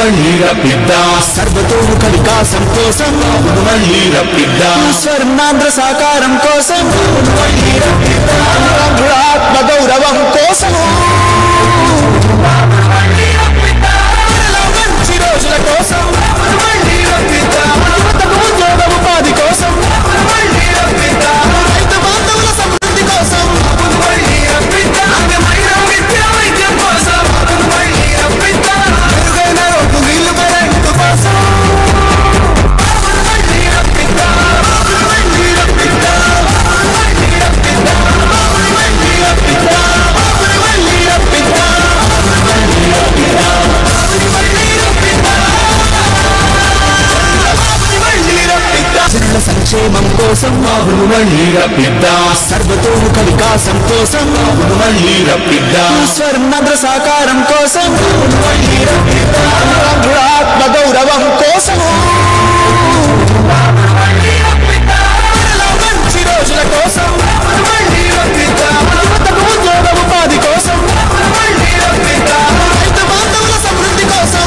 మళ్ళీ రప్పిద్దా సర్వతోముఖ వికాసం కోసం బాబును మళ్ళీ రప్పిద్దా స్వర్ణాంధ్ర సాకారం కోసం బాబును మళ్ళీ రప్పిద్దా ఆంధ్రుల ఆత్మ గౌరవం కోసం మంచి రోజుల కోసం యువతకు ఉద్యోగ ఉపాధి కోసం రైతు బాంధవుల సమృద్ధి కోసం మెరుగైన రోడ్డు నీళ్లు కరెంటు కోసం ప్రజల సంక్షేమం కోసం బాబును మళ్ళీ రప్పిద్దా సర్వతోముఖ వికాసం కోసం బాబును మళ్ళీ రప్పిద్దా స్వర్ణాంధ్ర సాకారం కోసం బాబును మళ్ళీ రప్పిద్దా ఆంధ్రుల ఆత్మ గౌరవం కోసం మంచి రోజుల కోసం యువతకు ఉద్యోగ ఉపాధి కోసం రైతు బాంధవుల సమృద్ధి కోసం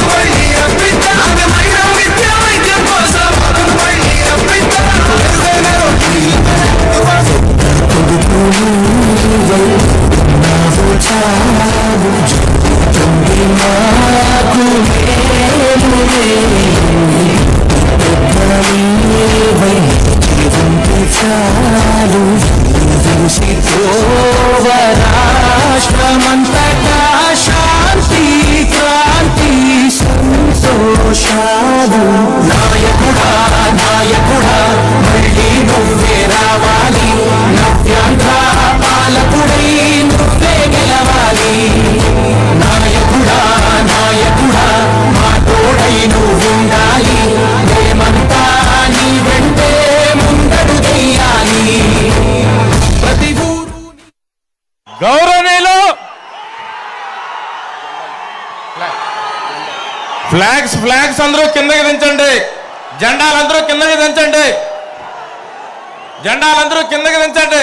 మెరుగైన రోడ్డు నీళ్లు కరెంటు కోసం రాష్ట్రమంతటా శాంతి క్రాంతి సంతోషాలు నాయకుడా నాయకుడా మళ్ళీ నువ్వే రావాలి నవ్యాంధ్ర పాలకుడై నువ్వే గెలవాలి నాయకుడా నాయకుడా మా తోడై నువ్వుండాలి మేమంతా నీ వెంటే ముందడు చెయ్యాలి ప్రతి ఊరు గౌరవనీయులు ఫ్లాగ్స్ ఫ్లాగ్స్ అందరూ కిందకి దించండి జెండాలందరూ కిందకి దించండి జెండాలందరూ కిందకి దించండి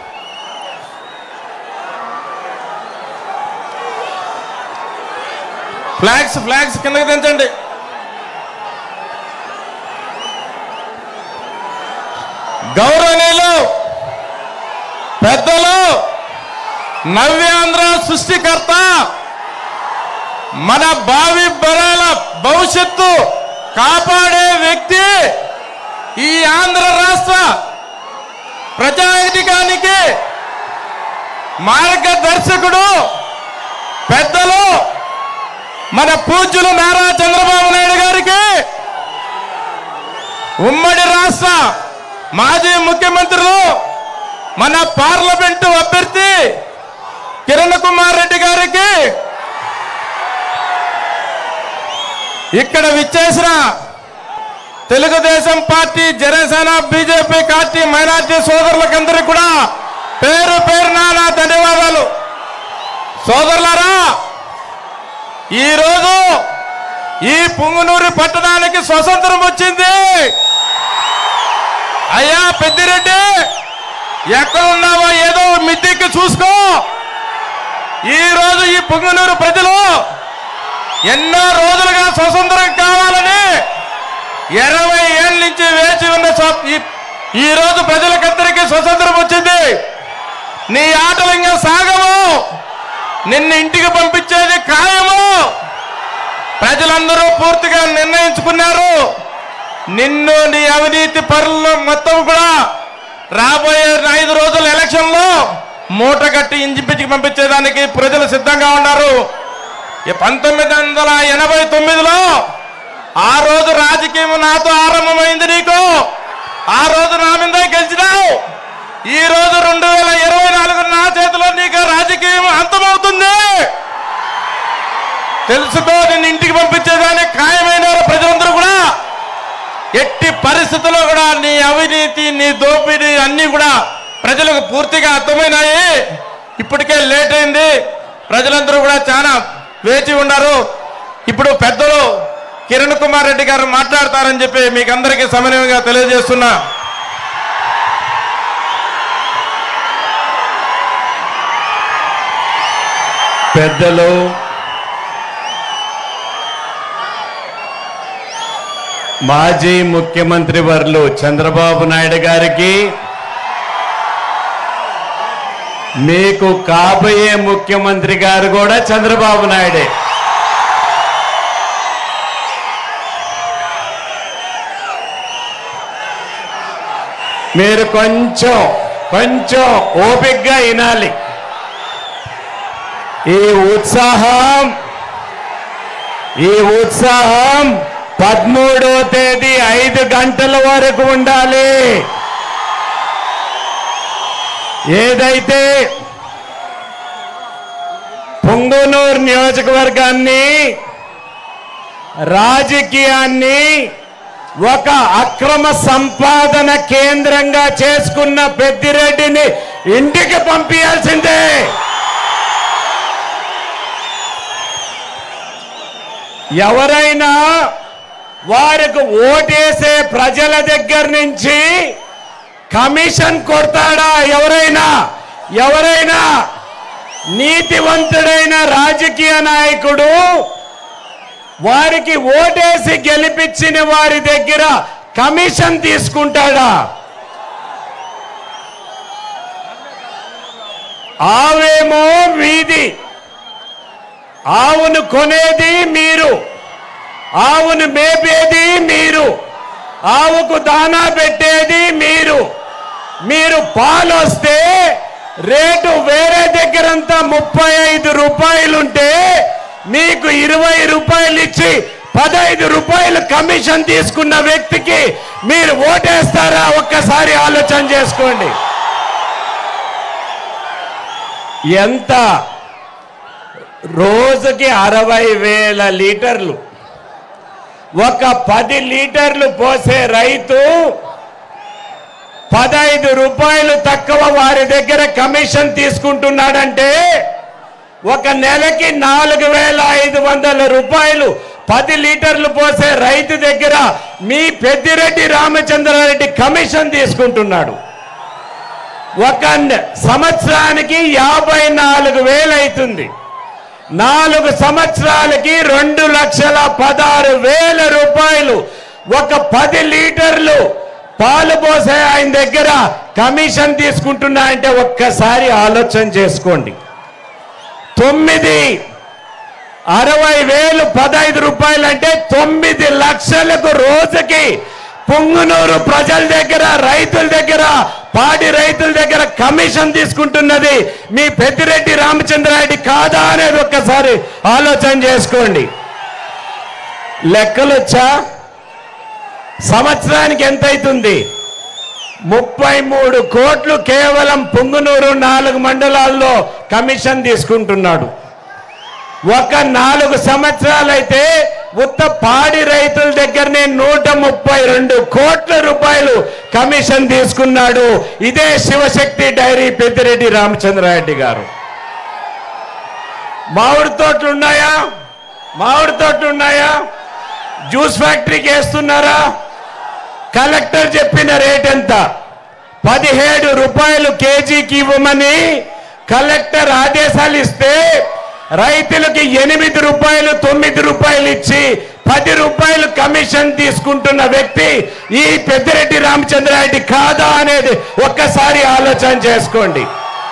ఫ్లాగ్స్ ఫ్లాగ్స్ కిందకి దించండి గౌరవనీయులు పెద్దలు నవ్యాంధ్ర సృష్టికర్త మన భావి బరాల భవిష్యత్తు కాపాడే వ్యక్తి ఈ ఆంధ్ర రాష్ట్ర ప్రజాధికానికి మార్గదర్శకుడు పెద్దలు మన పూజ్యులు నారా చంద్రబాబు నాయుడు గారికి ఉమ్మడి రాష్ట్ర మాజీ ముఖ్యమంత్రులు మన పార్లమెంటు అభ్యర్థి కిరణ్ కుమార్ రెడ్డి గారికి ఇక్కడ విచ్చేసిన Telugu Desam party Janasena BJP party minority సోదరులకందరికీ కూడా పేరు పేరున నా ధన్యవాదాలు సోదరులారా ఈరోజు ఈ పుంగునూరు పట్టణానికి స్వతంత్రం వచ్చింది అయ్యా పెద్దిరెడ్డి ఎక్కడ ఉన్నావో ఏదో మిద్దికి చూసుకో ఈ రోజు ఈ పుంగనూరు ప్రజలు ఎన్నో రోజులుగా స్వతంత్రం కావాలని ఇరవై ఏళ్ళ నుంచి వేచి ఉన్న స్వ- ఈ- ఈ రోజు ప్రజలకందరికీ స్వతంత్రం వచ్చింది నీ ఆటలు ఇంకా సాగవు నిన్ను ఇంటికి పంపించేది ఖాయము ప్రజలందరూ పూర్తిగా నిర్ణయించుకున్నారు నిన్ను నీ అవినీతి పరులను మొత్తం కూడా రాబోయే ఐదు రోజుల ఎలక్షన్ లో మూట కట్టి ఇంటికి పంపించేదానికి ప్రజలు సిద్ధంగా ఉన్నారు ఈ పంతొమ్మిది వందల ఎనభై తొమ్మిదిలో ఆ రోజు రాజకీయం నాతో ఆరంభమైంది నీకు ఆ రోజు నా మీద గెలిచినావు ఈ రోజు రెండు వేల ఇరవై నాలుగు నా చేతిలో నీకు రాజకీయం అంతమవుతుంది తెలుసుకో నిన్ను ఇంటికి పంపించేదానికి ఖాయమైన ప్రజలందరూ కూడా ఎట్టి పరిస్థితుల్లో కూడా నీ అవినీతి నీ దోపిడీ అన్నీ కూడా ప్రజలకు పూర్తిగా అర్థమైనాయి ఇప్పటికే లేట్ అయింది ప్రజలందరూ కూడా చాలా వేచి ఉన్నారు ఇప్పుడు పెద్దలు కిరణ్ కుమార్ రెడ్డి గారు మాట్లాడతారని చెప్పి మీకు అందరికీ సమన్వయంగా తెలియజేస్తున్నా పెద్దలు మాజీ ముఖ్యమంత్రి వర్లు చంద్రబాబు నాయుడు గారికి మీకు కాబోయే ముఖ్యమంత్రి గారు కూడా చంద్రబాబు నాయుడే మీరు కొంచెం కొంచెం ఓపిగ్గా వినాలి ఈ ఉత్సాహం ఈ ఉత్సాహం పదమూడో తేదీ ఐదు గంటల వరకు ఉండాలి ఏదైతే పొంగునూరు నియోజకవర్గాన్ని రాజకీయాన్ని ఒక అక్రమ సంపాదన కేంద్రంగా చేసుకున్న పెద్దిరెడ్డిని ఇంటికి పంపించాల్సిందే ఎవరైనా వారికి ఓటేసే ప్రజల దగ్గర నుంచి కమిషన్ కొడతాడా ఎవరైనా ఎవరైనా నీతివంతుడైన రాజకీయ నాయకుడు వారికి ఓటేసి గెలిపించిన వారి దగ్గర కమిషన్ తీసుకుంటాడా ఆవేమో మీది ఆవును కొనేది మీరు ఆవును మేపేది మీరు ఆవుకు దానా పెట్టేది మీరు మీరు పాలు వస్తే రేటు వేరే దగ్గరంతా ముప్పై ఐదు రూపాయలుంటే మీకు ఇరవై రూపాయలు ఇచ్చి పదహైదు రూపాయలు కమిషన్ తీసుకున్న వ్యక్తికి మీరు ఓటేస్తారా ఒక్కసారి ఆలోచన చేసుకోండి ఎంత రోజుకి అరవై వేల లీటర్లు ఒక పది లీటర్లు పోసే రైతు పదహైదు రూపాయలు తక్కువ వారి దగ్గర కమిషన్ తీసుకుంటున్నాడంటే ఒక నెలకి నాలుగు వేల ఐదు వందల రూపాయలు పది లీటర్లు పోసే రైతు దగ్గర మీ పెద్దిరెడ్డి రామచంద్రారెడ్డి కమిషన్ తీసుకుంటున్నాడు ఒక నె- సంవత్సరానికి యాభై నాలుగు వేలు అవుతుంది నాలుగు సంవత్సరాలకి రెండు లక్షల పదహారు వేల రూపాయలు ఒక పది లీటర్లు పాలు పోసే ఆయన దగ్గర కమిషన్ తీసుకుంటున్నా అంటే ఒక్కసారి ఆలోచన చేసుకోండి తొమ్మిది అరవై వేలు పదహైదు రూపాయలు అంటే తొమ్మిది లక్షలకు రోజుకి పొంగునూరు ప్రజల దగ్గర రైతుల దగ్గర పాడి రైతుల దగ్గర కమిషన్ తీసుకుంటున్నది మీ పెద్దిరెడ్డి రామచంద్రారెడ్డి కాదా అనేది ఒక్కసారి ఆలోచన చేసుకోండి లెక్కలొచ్చా సంవత్సరానికి ఎంత అవుతుంది ముప్పై మూడు కోట్లు కేవలం పొంగునూరు నాలుగు మండలాల్లో కమిషన్ తీసుకుంటున్నాడు ఒక నాలుగు సంవత్సరాలైతే ఉత్త పాడి రైతుల దగ్గరనే నూట ముప్పై రెండు కోట్ల రూపాయలు కమిషన్ తీసుకున్నాడు ఇదే శివశక్తి డైరీ పెద్దిరెడ్డి రామచంద్రారెడ్డి గారు మామిడి తోటలు ఉన్నాయా మామిడి తోటలు ఉన్నాయా జ్యూస్ ఫ్యాక్టరీకి వేస్తున్నారా కలెక్టర్ చెప్పిన రేట్ ఎంత పదిహేడు రూపాయలు కేజీకి ఇవ్వమని కలెక్టర్ ఆదేశాలు ఇస్తే రైతులకి ఎనిమిది రూపాయలు తొమ్మిది రూపాయలు ఇచ్చి పది రూపాయలు కమిషన్ తీసుకుంటున్న వ్యక్తి ఈ పెద్దిరెడ్డి రామచంద్రారెడ్డి కాదా అనేది ఒక్కసారి ఆలోచన చేసుకోండి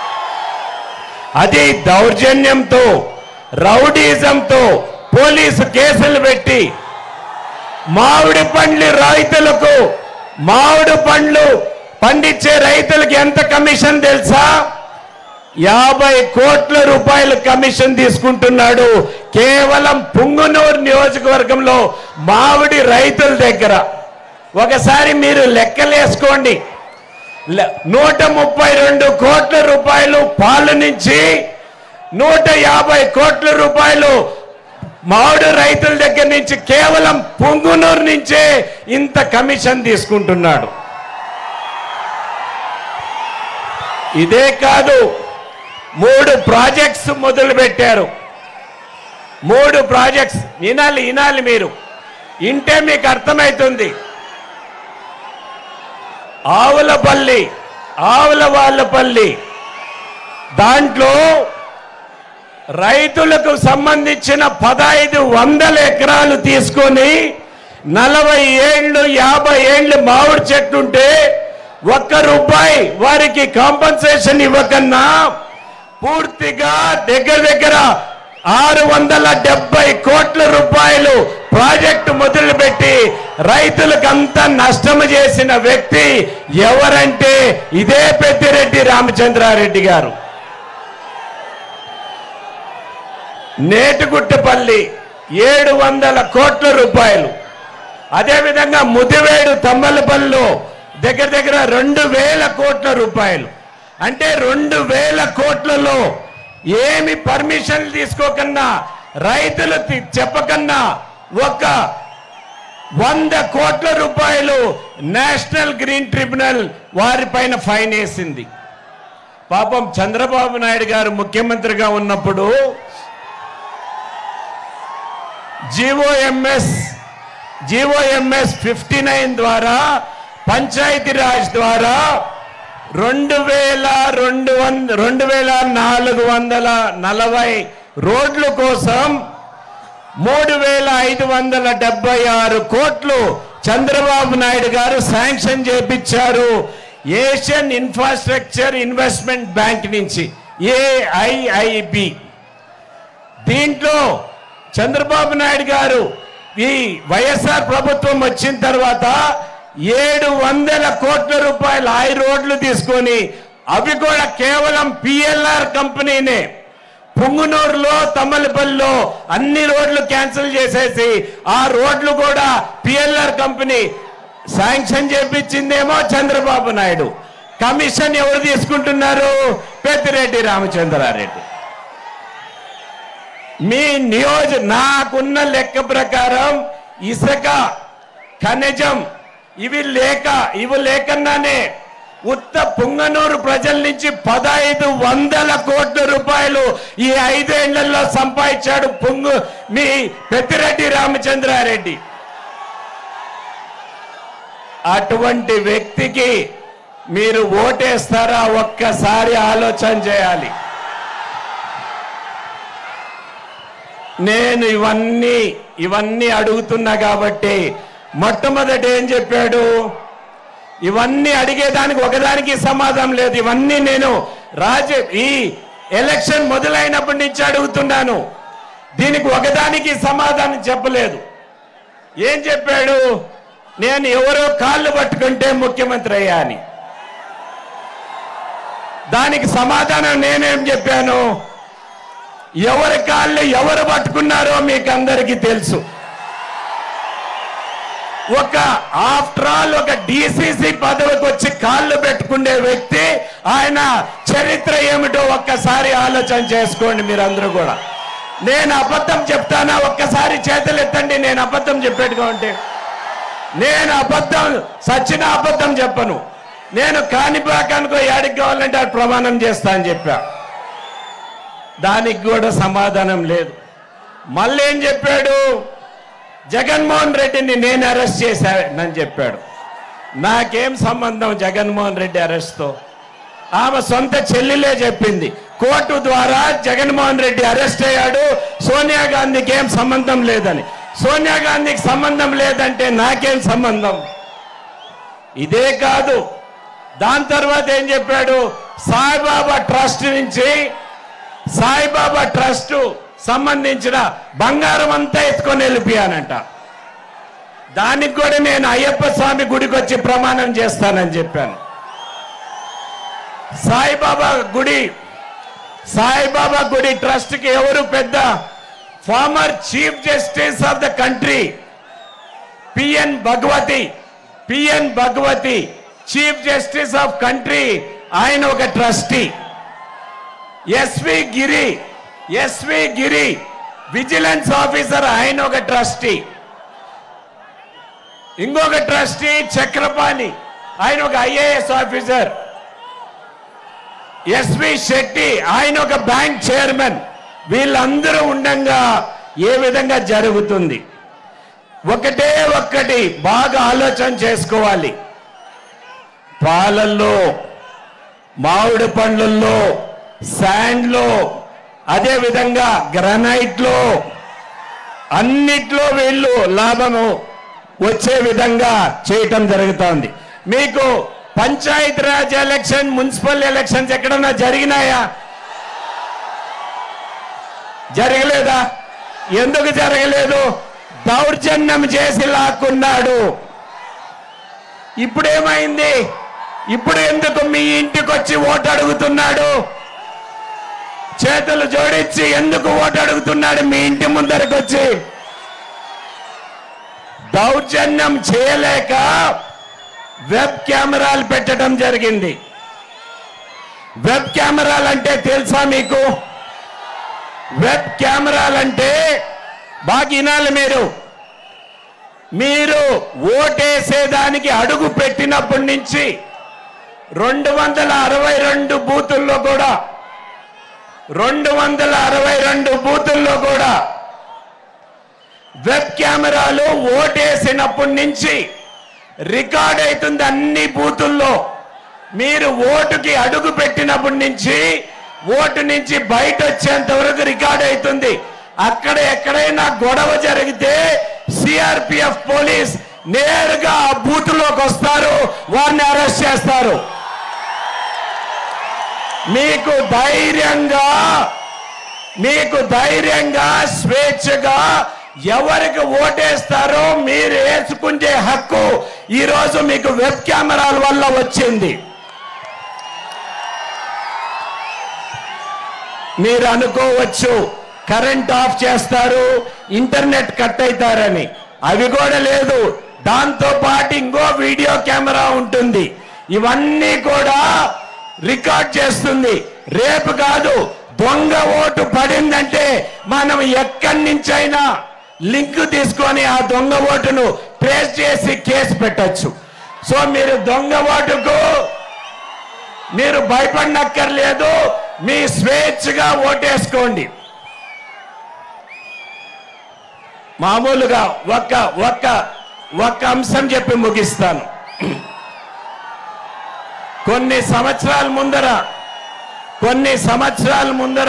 అది దౌర్జన్యంతో రౌడీజంతో పోలీసు కేసులు పెట్టి మామిడి పండ్లు రైతులకు మామిడి పండ్లు పండించే రైతులకు ఎంత కమిషన్ తెలుసా యాభై కోట్ల రూపాయల కమిషన్ తీసుకుంటున్నాడు కేవలం పుంగునూరు నియోజకవర్గంలో మామిడి రైతుల దగ్గర ఒకసారి మీరు లెక్కలేసుకోండి లె- నూట ముప్పై రెండు కోట్ల రూపాయలు పాలు నుంచి నూట యాభై కోట్ల రూపాయలు మామిడి రైతుల దగ్గర నుంచి కేవలం పొంగునూరు నుంచే ఇంత కమిషన్ తీసుకుంటున్నాడు ఇదే కాదు మూడు ప్రాజెక్ట్స్ మొదలు పెట్టారు మూడు ప్రాజెక్ట్స్ వినాలి వినాలి మీరు ఇంటే మీకు అర్థమవుతుంది ఆవులపల్లి ఆవుల వాళ్ళపల్లి దాంట్లో రైతులకు సంబంధించిన పదహైదు వందల ఎకరాలు తీసుకొని నలభై ఏళ్ళు యాభై ఏళ్ళు మామిడి చెట్టు ఉంటే ఒక్క రూపాయి వారికి కాంపన్సేషన్ ఇవ్వకన్నా పూర్తిగా దగ్గర దగ్గర ఆరు వందల డెబ్బై కోట్ల రూపాయలు ప్రాజెక్టు మొదలుపెట్టి రైతులకంతా నష్టం చేసిన వ్యక్తి ఎవరంటే ఇదే పెద్దిరెడ్డి రామచంద్రారెడ్డి గారు నేటిగుట్టపల్లి ఏడు వందల కోట్ల రూపాయలు అదేవిధంగా ముదివేడు తమ్మలపల్లిలో దగ్గర దగ్గర రెండు వేల కోట్ల రూపాయలు అంటే రెండు వేల కోట్లలో ఏమి పర్మిషన్లు తీసుకోకన్నా రైతులు తి- చెప్పకన్నా ఒక వంద కోట్ల రూపాయలు నేషనల్ గ్రీన్ ట్రిబ్యునల్ వారిపైన ఫైన్ వేసింది పాపం చంద్రబాబు నాయుడు గారు ముఖ్యమంత్రిగా ఉన్నప్పుడు జీఓఎంఎస్ జీఓఎంఎస్ ఫిఫ్టీ నైన్ ద్వారా పంచాయతీరాజ్ ద్వారా రెండు వేల రెండు వంద రెండు వేల నాలుగు వందల నలభై రోడ్ల కోసం మూడు వేల ఐదు వందల డెబ్బై ఆరు కోట్లు చంద్రబాబు నాయుడు గారు శాంక్షన్ చేపించారు ఏషియన్ ఇన్ఫ్రాస్ట్రక్చర్ ఇన్వెస్ట్మెంట్ బ్యాంక్ నుంచి ఏఐఐబి దీంట్లో చంద్రబాబు నాయుడు గారు ఈ వైఎస్ఆర్ ప్రభుత్వం వచ్చిన తర్వాత ఏడు వందల కోట్ల రూపాయలు ఐ రోడ్లు తీసుకొని అవి కూడా కేవలం పిఎల్ఆర్ కంపెనీనే పుంగునూరులో తమ్మలపల్లిలో అన్ని రోడ్లు క్యాన్సిల్ చేసేసి ఆ రోడ్లు కూడా పిఎల్ఆర్ కంపెనీ శాంక్షన్ చేపించిందేమో చంద్రబాబు నాయుడు కమిషన్ ఎవరు తీసుకుంటున్నారు పెద్దిరెడ్డి రామచంద్రారెడ్డి మీ నియోజ నాకున్న లెక్క ప్రకారం ఇసుక ఖనిజం ఇవి లేక ఇవి లేకన్నానే ఉత్త పుంగనూరు ప్రజల నుంచి పదహైదు వందల కోట్ల రూపాయలు ఈ ఐదేళ్లలో సంపాదించాడు పుంగు మీ పెద్దిరెడ్డి రామచంద్రారెడ్డి అటువంటి వ్యక్తికి మీరు ఓటేస్తారా ఒక్కసారి ఆలోచన చేయాలి నేను ఇవన్నీ ఇవన్నీ అడుగుతున్నా కాబట్టి మొట్టమొదట ఏం చెప్పాడు ఇవన్నీ అడిగేదానికి ఒకదానికి సమాధానం లేదు ఇవన్నీ నేను రాజ ఈ ఎలక్షన్ మొదలైనప్పటి నుంచి అడుగుతున్నాను దీనికి ఒకదానికి సమాధానం చెప్పలేదు ఏం చెప్పాడు నేను ఎవరో కాళ్ళు పట్టుకుంటే ముఖ్యమంత్రి అయ్యా అని దానికి సమాధానం నేనేం చెప్పాను ఎవరి కాళ్ళు ఎవరు పట్టుకున్నారో మీకు అందరికీ తెలుసు ఒక ఆఫ్టర్ ఆల్ ఒక డిసిసి పదవికి వచ్చి కాళ్ళు పెట్టుకునే వ్యక్తి ఆయన చరిత్ర ఏమిటో ఒక్కసారి ఆలోచన చేసుకోండి మీరందరూ కూడా నేను అబద్ధం చెప్తానా ఒక్కసారి చేతులు ఎత్తండి నేను అబద్ధం చెప్పేట్టుగా ఉంటే నేను అబద్ధం సచిన అబద్ధం చెప్పను నేను కాణిపాకానికో ఏడికి కావాలంటే అది ప్రమాణం చేస్తా అని చెప్పా దానికి కూడా సమాధానం లేదు మళ్ళీ ఏం చెప్పాడు జగన్మోహన్ రెడ్డిని నేను అరెస్ట్ చేశానని చెప్పాడు నాకేం సంబంధం జగన్మోహన్ రెడ్డి అరెస్ట్తో ఆమె సొంత చెల్లిలే చెప్పింది కోర్టు ద్వారా జగన్మోహన్ రెడ్డి అరెస్ట్ అయ్యాడు సోనియా గాంధీకి ఏం సంబంధం లేదని సోనియా గాంధీకి సంబంధం లేదంటే నాకేం సంబంధం ఇదే కాదు దాని తర్వాత ఏం చెప్పాడు సాయిబాబా ట్రస్ట్ నుంచి సాయిబాబా ట్రస్ట్ సంబంధించిన బంగారం అంతా ఎత్తుకొని వెళ్ళిపోయానంట దానికి కూడా నేను అయ్యప్ప స్వామి గుడికి వచ్చి ప్రమాణం చేస్తానని చెప్పాను సాయిబాబా గుడి సాయిబాబా గుడి ట్రస్ట్ కి ఎవరు పెద్ద former chief justice of the country PN Bhagwati PN Bhagwati chief justice of country ఆయన ఒక trustee SV Giri SV Giri vigilance officer ఆయన ఒక ట్రస్టీ ఇంకొక ట్రస్టీ చక్రపాణి ఆయన ఒక ఐఏఎస్ ఆఫీసర్ ఎస్వి శెట్టి ఆయన ఒక బ్యాంక్ చైర్మన్ వీళ్ళందరూ ఉండంగా ఏ విధంగా జరుగుతుంది ఒకటే ఒక్కటి బాగా ఆలోచన చేసుకోవాలి పాలల్లో మామిడి పండ్లల్లో శాండ్లో అదే విధంగా గ్రనైట్లో అన్నిట్లో వీళ్ళు లాభము వచ్చే విధంగా చేయటం జరుగుతోంది మీకు పంచాయతీరాజ్ ఎలక్షన్ మున్సిపల్ ఎలక్షన్స్ ఎక్కడన్నా జరిగినాయా జరగలేదా ఎందుకు జరగలేదు దౌర్జన్యం చేసి లాక్కున్నాడు ఇప్పుడేమైంది ఇప్పుడు ఎందుకు మీ ఇంటికి వచ్చి ఓటు అడుగుతున్నాడు చేతులు జోడించి ఎందుకు ఓటు అడుగుతున్నాడు మీ ఇంటి ముందరికి వచ్చి దౌర్జన్యం చేయలేక వెబ్ కెమెరాలు పెట్టడం జరిగింది వెబ్ కెమెరాలు అంటే తెలుసా మీకు వెబ్ కెమెరాలంటే బాగా వినాలి మీరు మీరు ఓటేసేదానికి అడుగు పెట్టినప్పటి నుంచి రెండు వందల అరవై రెండు బూతుల్లో కూడా రెండు వందల అరవై రెండు బూతుల్లో కూడా వెబ్ కెమెరాలు ఓటేసినప్పటి నుంచి రికార్డ్ అవుతుంది అన్ని బూతుల్లో మీరు ఓటుకి అడుగు పెట్టినప్పటి నుంచి ఓటు నుంచి బయట వచ్చేంత వరకు రికార్డ్ అవుతుంది అక్కడ ఎక్కడైనా గొడవ జరిగితే సిఆర్పిఎఫ్ పోలీస్ నేరుగా ఆ బూత్ లోకి వస్తారు వారిని అరెస్ట్ చేస్తారు మీకు ధైర్యంగా మీకు ధైర్యంగా స్వేచ్ఛగా ఎవరికి ఓటేస్తారో మీరు వేసుకునే హక్కు ఈరోజు మీకు వెబ్ కెమెరాల వల్ల వచ్చింది మీరు అనుకోవచ్చు కరెంట్ ఆఫ్ చేస్తారు ఇంటర్నెట్ కట్ అవుతారని అవి కూడా లేదు దాంతో పాటు ఇంకో వీడియో కెమెరా ఉంటుంది ఇవన్నీ కూడా రికార్డ్ చేస్తుంది రేపు కాదు దొంగ ఓటు పడిందంటే మనం ఎక్కడి నుంచైనా లింక్ తీసుకొని ఆ దొంగ ఓటును ట్రేస్ చేసి కేసు పెట్టొచ్చు సో మీరు దొంగ ఓటుకు మీరు భయపడనక్కర్లేదు మీ స్వేచ్ఛగా ఓటేసుకోండి మామూలుగా ఒక్క ఒక్క ఒక్క అంశం చెప్పి ముగిస్తాను కొన్ని సంవత్సరాల ముందర కొన్ని సంవత్సరాల ముందర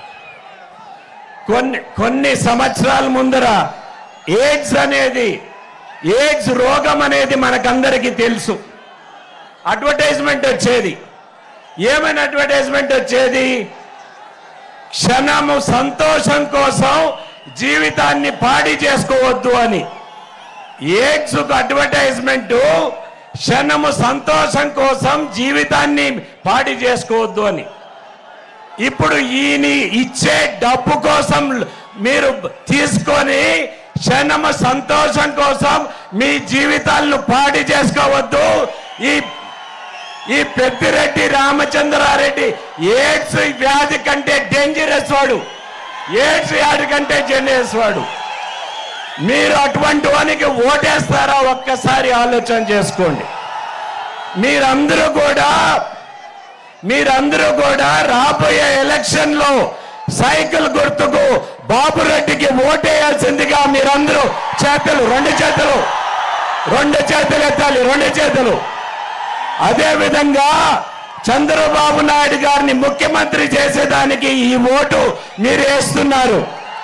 కొన్ని కొన్ని సంవత్సరాల ముందర ఎయిడ్స్ అనేది ఎయిడ్స్ రోగం అనేది మనకందరికీ తెలుసు అడ్వర్టైజ్మెంట్ వచ్చేది ఏమైనా అడ్వర్టైజ్మెంట్ వచ్చేది క్షణము సంతోషం కోసం జీవితాన్ని పాడి చేసుకోవద్దు అని ఎయిడ్స్ అడ్వర్టైజ్మెంట్ క్షణము సంతోషం కోసం జీవితాన్ని పాడి చేసుకోవద్దు అని ఇప్పుడు ఈయన ఇచ్చే డబ్బు కోసం మీరు తీసుకొని క్షణము సంతోషం కోసం మీ జీవితాలను పాడి చేసుకోవద్దు ఈ ఈ పెద్దిరెడ్డి రామచంద్రారెడ్డి ఎయిడ్స్ వ్యాధి కంటే డేంజరస్ వాడు ఎయిడ్స్ వ్యాధి కంటే డేంజరస్ వాడు మీరు అటువంటి వానికి ఓటేస్తారా ఒక్కసారి ఆలోచన చేసుకోండి మీరందరూ కూడా మీరందరూ కూడా రాబోయే ఎలక్షన్ లో సైకిల్ గుర్తుకు బాబు రెడ్డికి ఓటేయాల్సిందిగా మీరందరూ చేతులు రెండు చేతులు రెండు చేతులు ఎత్తాలి రెండు చేతులు అదే విధంగా చంద్రబాబు నాయుడు గారిని ముఖ్యమంత్రి చేసేదానికి ఈ ఓటు మీరు వేస్తున్నారు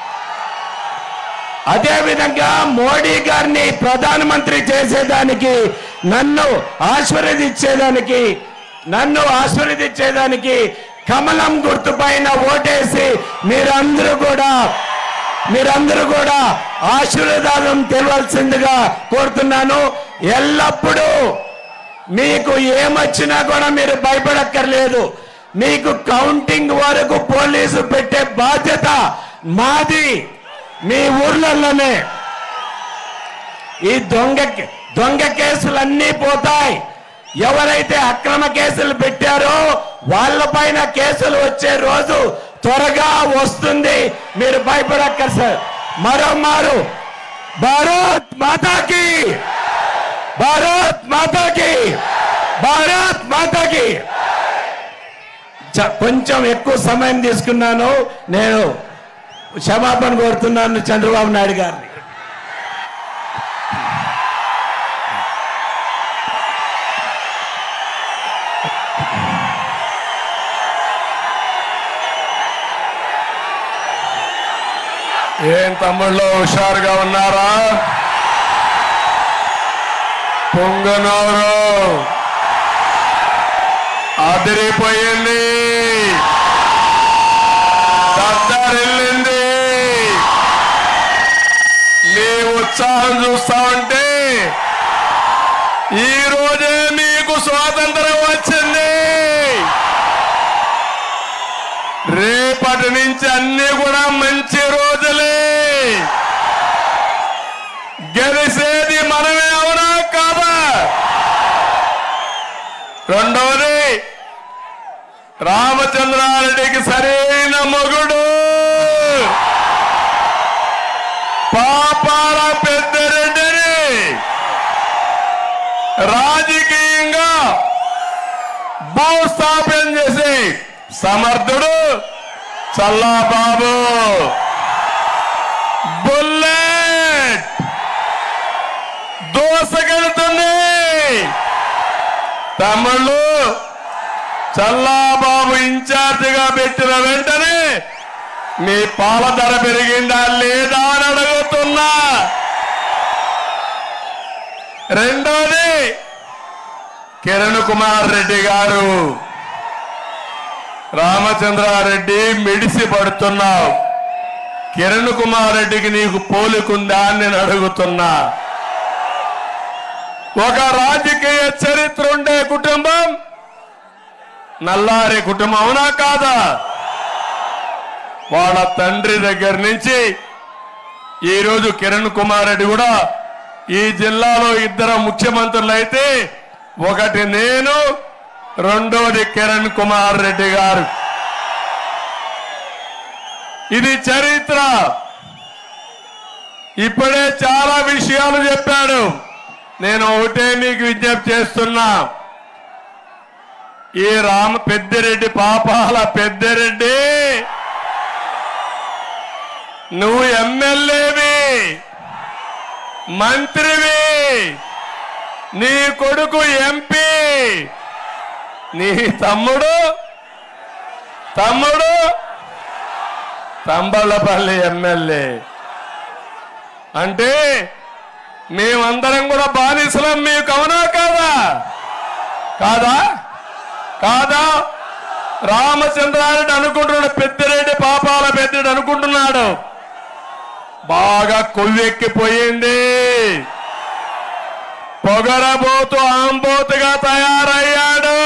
అదే విధంగా మోడీ గారిని ప్రధానమంత్రి చేసేదానికి నన్ను ఆశీర్వదించేదానికి నన్ను ఆశీర్వదించేదానికి కమలం గుర్తు పైన ఓటేసి మీరందరూ కూడా మీరందరూ కూడా ఆశీర్వాదం తెలవాల్సిందిగా కోరుతున్నాను ఎల్లప్పుడూ మీకు ఏమొచ్చినా కూడా మీరు భయపడక్కర్లేదు మీకు కౌంటింగ్ వరకు పోలీసు పెట్టే బాధ్యత మాది మీ ఊర్లలోనే ఈ దొంగ దొంగ కేసులన్నీ పోతాయి ఎవరైతే అక్రమ కేసులు పెట్టారో వాళ్ళపైన కేసులు వచ్చే రోజు త్వరగా వస్తుంది మీరు భయపడక్కర్ సార్ మరో మారు భారత్ మాతాకి భారత్ మాతాకి భారత్ మాతాకి చ- కొంచెం ఎక్కువ సమయం తీసుకున్నాను నేను క్షమాపణ కోరుతున్నాను చంద్రబాబు నాయుడు గారిని ఏం తమ్ముళ్ళు హుషారుగా ఉన్నారా పొంగనూరు అదిరిపోయింది దద్దరిల్లింది మీ ఉత్సాహం చూస్తా ఉంటే ఈ రోజే మీకు స్వాతంత్రం వచ్చింది రేపటి నుంచి అన్ని కూడా మంచి రోజులే గెలిసేది మనమే అవునా కాదా రెండవది రామచంద్రారెడ్డికి సరైన మొగుడు పాపాల పెద్దరెడ్డిని రాజకీయంగా భూస్థాపన చేసి సమర్థుడు చల్లాబాబు బుల్లెట్ దోసకెళ్తుంది తమ్ముళ్ళు చల్లాబాబు ఇన్ఛార్జిగా పెట్టిన వెంటనే మీ పాల ధర పెరిగిందా లేదా అని అడుగుతున్నా రెండోది కిరణ్ కుమార్ రెడ్డి గారు రామచంద్రారెడ్డి మిడిసి పడుతున్నావు కిరణ్ కుమార్ రెడ్డికి నీకు పోలికుందా అని నేను అడుగుతున్నా ఒక రాజకీయ చరిత్ర ఉండే కుటుంబం నల్లారి కుటుంబం అవునా కాదా వాళ్ళ తండ్రి దగ్గర నుంచి ఈరోజు కిరణ్ కుమార్ రెడ్డి కూడా ఈ జిల్లాలో ఇద్దరు ముఖ్యమంత్రులు అయితే ఒకటి నేను రెండోది కిరణ్ కుమార్ రెడ్డి గారు ఇది చరిత్ర ఇప్పుడే చాలా విషయాలు చెప్పాడు నేను ఒకటే మీకు విజ్ఞప్తి చేస్తున్నా ఈ రామ పెద్దిరెడ్డి పాపాల పెద్దిరెడ్డి నువ్వు ఎమ్మెల్యేవి మంత్రివి నీ కొడుకు ఎంపీ నీ తమ్ముడు తమ్ముడు తంబళ్ళపల్లి ఎమ్మెల్యే అంటే మేమందరం కూడా బానిసలం మీకు అవునా కాదా కాదా కాదా రామచంద్రారెడ్డి అనుకుంటున్నాడు పెద్దిరెడ్డి పాపాల పెద్దిరెడ్డి అనుకుంటున్నాడు బాగా కొవ్వెక్కిపోయింది పొగరబోతు ఆంబోతుగా తయారయ్యాడు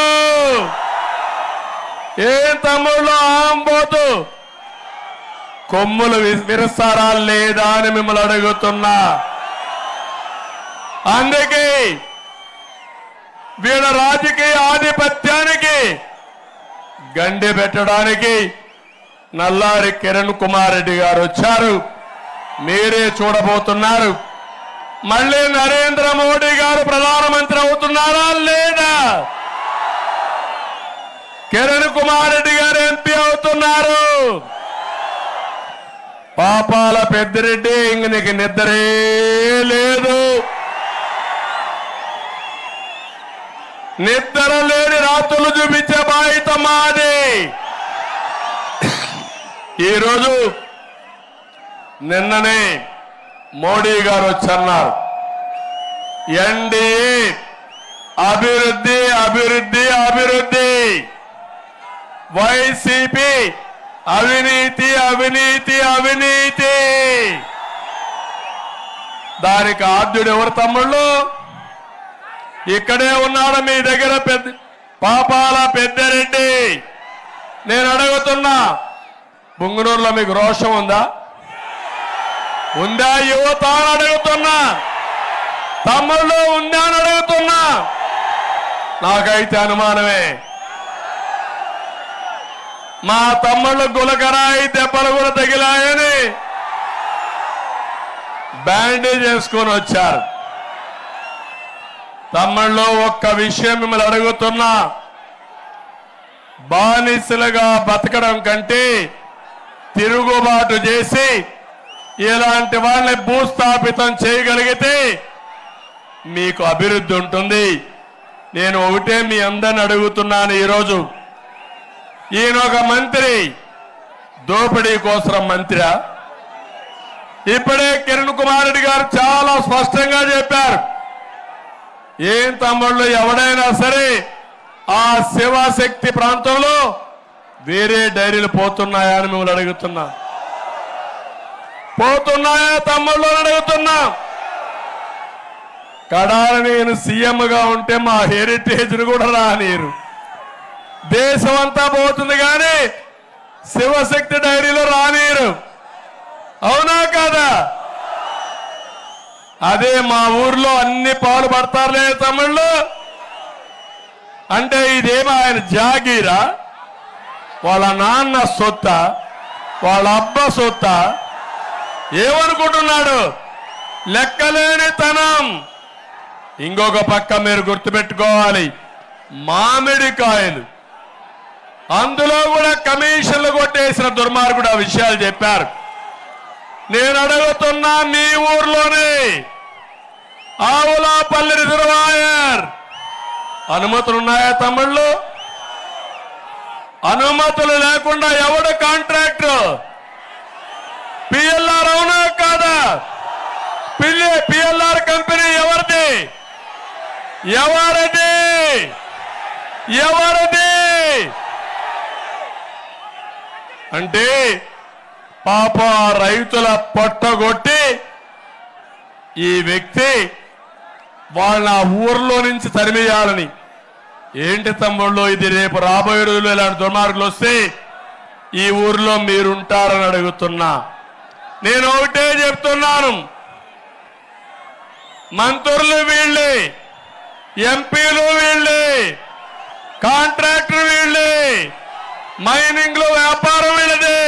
ఏం తమ్ముళ్ళు ఆంబోతు కొమ్ములు వి- విరుస్తారా లేదా అని మిమ్మల్ని అడుగుతున్నా అందుకే వీళ్ళ రాజకీయ ఆధిపత్యానికి గండి పెట్టడానికి నల్లారి కిరణ్ కుమార్ రెడ్డి గారు వచ్చారు మీరే చూడబోతున్నారు మళ్ళీ నరేంద్ర మోడీ గారు ప్రధానమంత్రి అవుతున్నారా లేదా కిరణ్ కుమార్ రెడ్డి గారు ఎంపీ అవుతున్నారు పాపాల పెద్దిరెడ్డి ఇంక నీకు నిద్రే లేదు నిద్ర లేని రాత్రులు చూపించే బాధ్యత మాది ఈరోజు నిన్ననే మోడీ గారు వచ్చన్నారు ఎన్డీఏ అభివృద్ధి అభివృద్ధి అభివృద్ధి వైసీపీ అవినీతి అవినీతి అవినీతి దానికి ఆద్యుడు ఎవరు తమ్ముళ్ళు ఇక్కడే ఉన్నాడు మీ దగ్గర పెద్ద పాపాల పెద్దరెడ్డి నేను అడుగుతున్నా బుంగునూరులో మీకు రోషం ఉందా ఉందా యువత అని అడుగుతున్నా తమ్ముళ్ళు ఉందా అని అడుగుతున్నా నాకైతే అనుమానమే మా తమ్ముళ్ళు గులకరాయి దెబ్బలు కూడా తగిలాయని బ్యాండేజ్ చేసుకొని వచ్చారు తమ్ముళ్ళు ఒక్క విషయం మిమ్మల్ని అడుగుతున్నా బానిసలుగా బతకడం కంటే తిరుగుబాటు చేసి ఇలాంటి వాళ్ళని భూస్థాపితం చేయగలిగితే మీకు అభివృద్ధి ఉంటుంది నేను ఒకటే మీ అందరిని అడుగుతున్నాను ఈరోజు ఈయన ఒక మంత్రి దోపిడీ కోసం మంత్రి ఇప్పుడే కిరణ్ కుమార్ రెడ్డి గారు చాలా స్పష్టంగా చెప్పారు ఏం తమ్ముళ్ళు ఎవడైనా సరే ఆ శివశక్తి ప్రాంతంలో వేరే డైరీలు పోతున్నాయా అని మిమ్మల్ని అడుగుతున్నా పోతున్నాయా తమ్ముళ్ళు అని అడుగుతున్నా కడాల నేను సీఎంగా ఉంటే మా హెరిటేజ్ కూడా రానిరు దేశం అంతా పోతుంది కానీ శివశక్తి డైరీలో రానిరు అవునా కాదా అదే మా ఊర్లో అన్ని పాలు పడతారులే తమిళ్ళు అంటే ఇదేమో ఆయన జాగీరా వాళ్ళ నాన్న సొత్త వాళ్ళ అబ్బ సొత్త ఏమనుకుంటున్నాడు లెక్కలేని తనం ఇంకొక పక్క మీరు గుర్తుపెట్టుకోవాలి మామిడికాయలు అందులో కూడా కమిషన్లు కొట్టేసిన దుర్మార్గుడు ఆ విషయాలు చెప్పారు నేను అడుగుతున్నా మీ ఊర్లోనే ఆవులాపల్లి రిజర్వాయర్ అనుమతులు ఉన్నాయా తమ్ముళ్ళు అనుమతులు లేకుండా ఎవడు కాంట్రాక్టర్ పిఎల్ఆర్ అవునా కాదా పిల్లి పిఎల్ఆర్ కంపెనీ ఎవరిది ఎవరిది ఎవరిది అంటే పాప రైతుల పొట్టగొట్టి ఈ వ్యక్తి వాళ్ళ ఊర్లో నుంచి తరిమేయాలని ఏంటి తమ్ముళ్ళు ఇది రేపు రాబోయే రోజుల్లో ఇలాంటి దుర్మార్గులు వస్తే ఈ ఊర్లో మీరుంటారని అడుగుతున్నా నేను ఒకటే చెప్తున్నాను మంత్రులు వీళ్ళే ఎంపీలు వీళ్ళే కాంట్రాక్టర్ వీళ్ళే మైనింగ్ లో వ్యాపారం వీళ్ళదే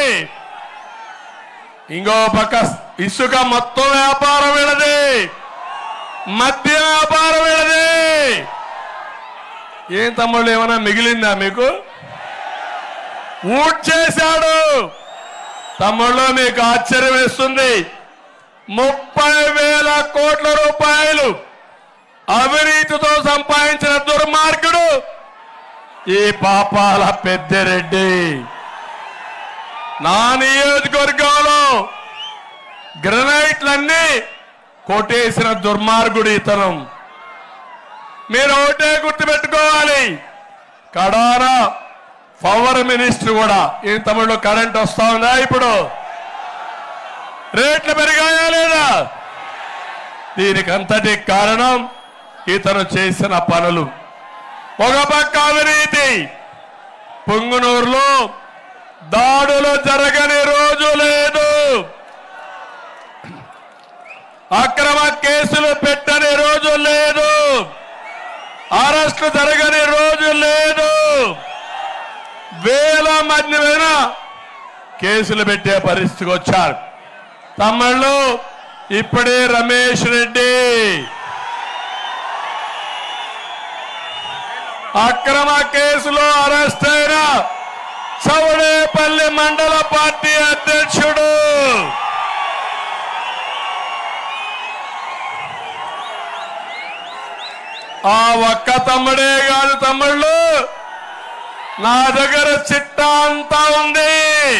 ఇంకో పక్క ఇసుక మొత్తం వ్యాపారం వీళ్ళదే మద్య వ్యాపారం వీళ్ళదే ఏం తమ్ముళ్ళు ఏమైనా మిగిలిందా మీకు ఊట్ చేశాడు తమ్ముళ్ళు మీకు ఆశ్చర్యం వేస్తుంది ముప్పై వేల కోట్ల రూపాయలు అవినీతితో సంపాదించిన దుర్మార్గుడు ఈ పాపాల పెద్దిరెడ్డి నా నియోజకవర్గంలో గ్రనైట్లన్నీ కొట్టేసిన దుర్మార్గుడు ఇతనం మీరు ఒకటే గుర్తుపెట్టుకోవాలి కడాన పవర్ మినిస్టర్ కూడా ఈ తమిళలో కరెంట్ వస్తా ఉందా ఇప్పుడు రేట్లు పెరిగాయా లేదా దీనికి అంతటి కారణం ఇతను చేసిన పనులు ఒక పక్క అవినీతి పొంగునూరులో దాడులు జరగని రోజు లేదు అక్రమ కేసులు పెట్టని రోజు లేదు అరెస్టు జరగని రోజు లేదు వేల మంది మీద కేసులు పెట్టే పరిస్థితికి వచ్చారు తమ్ముళ్ళు ఇప్పుడే రమేష్ రెడ్డి అక్రమ కేసులో అరెస్ట్ అయిన చౌడేపల్లి మండల పార్టీ అధ్యక్షుడు ఆ ఒక్క తమ్ముడే కాదు తమ్ముళ్ళు నా దగ్గర చిట్టా అంతా ఉంది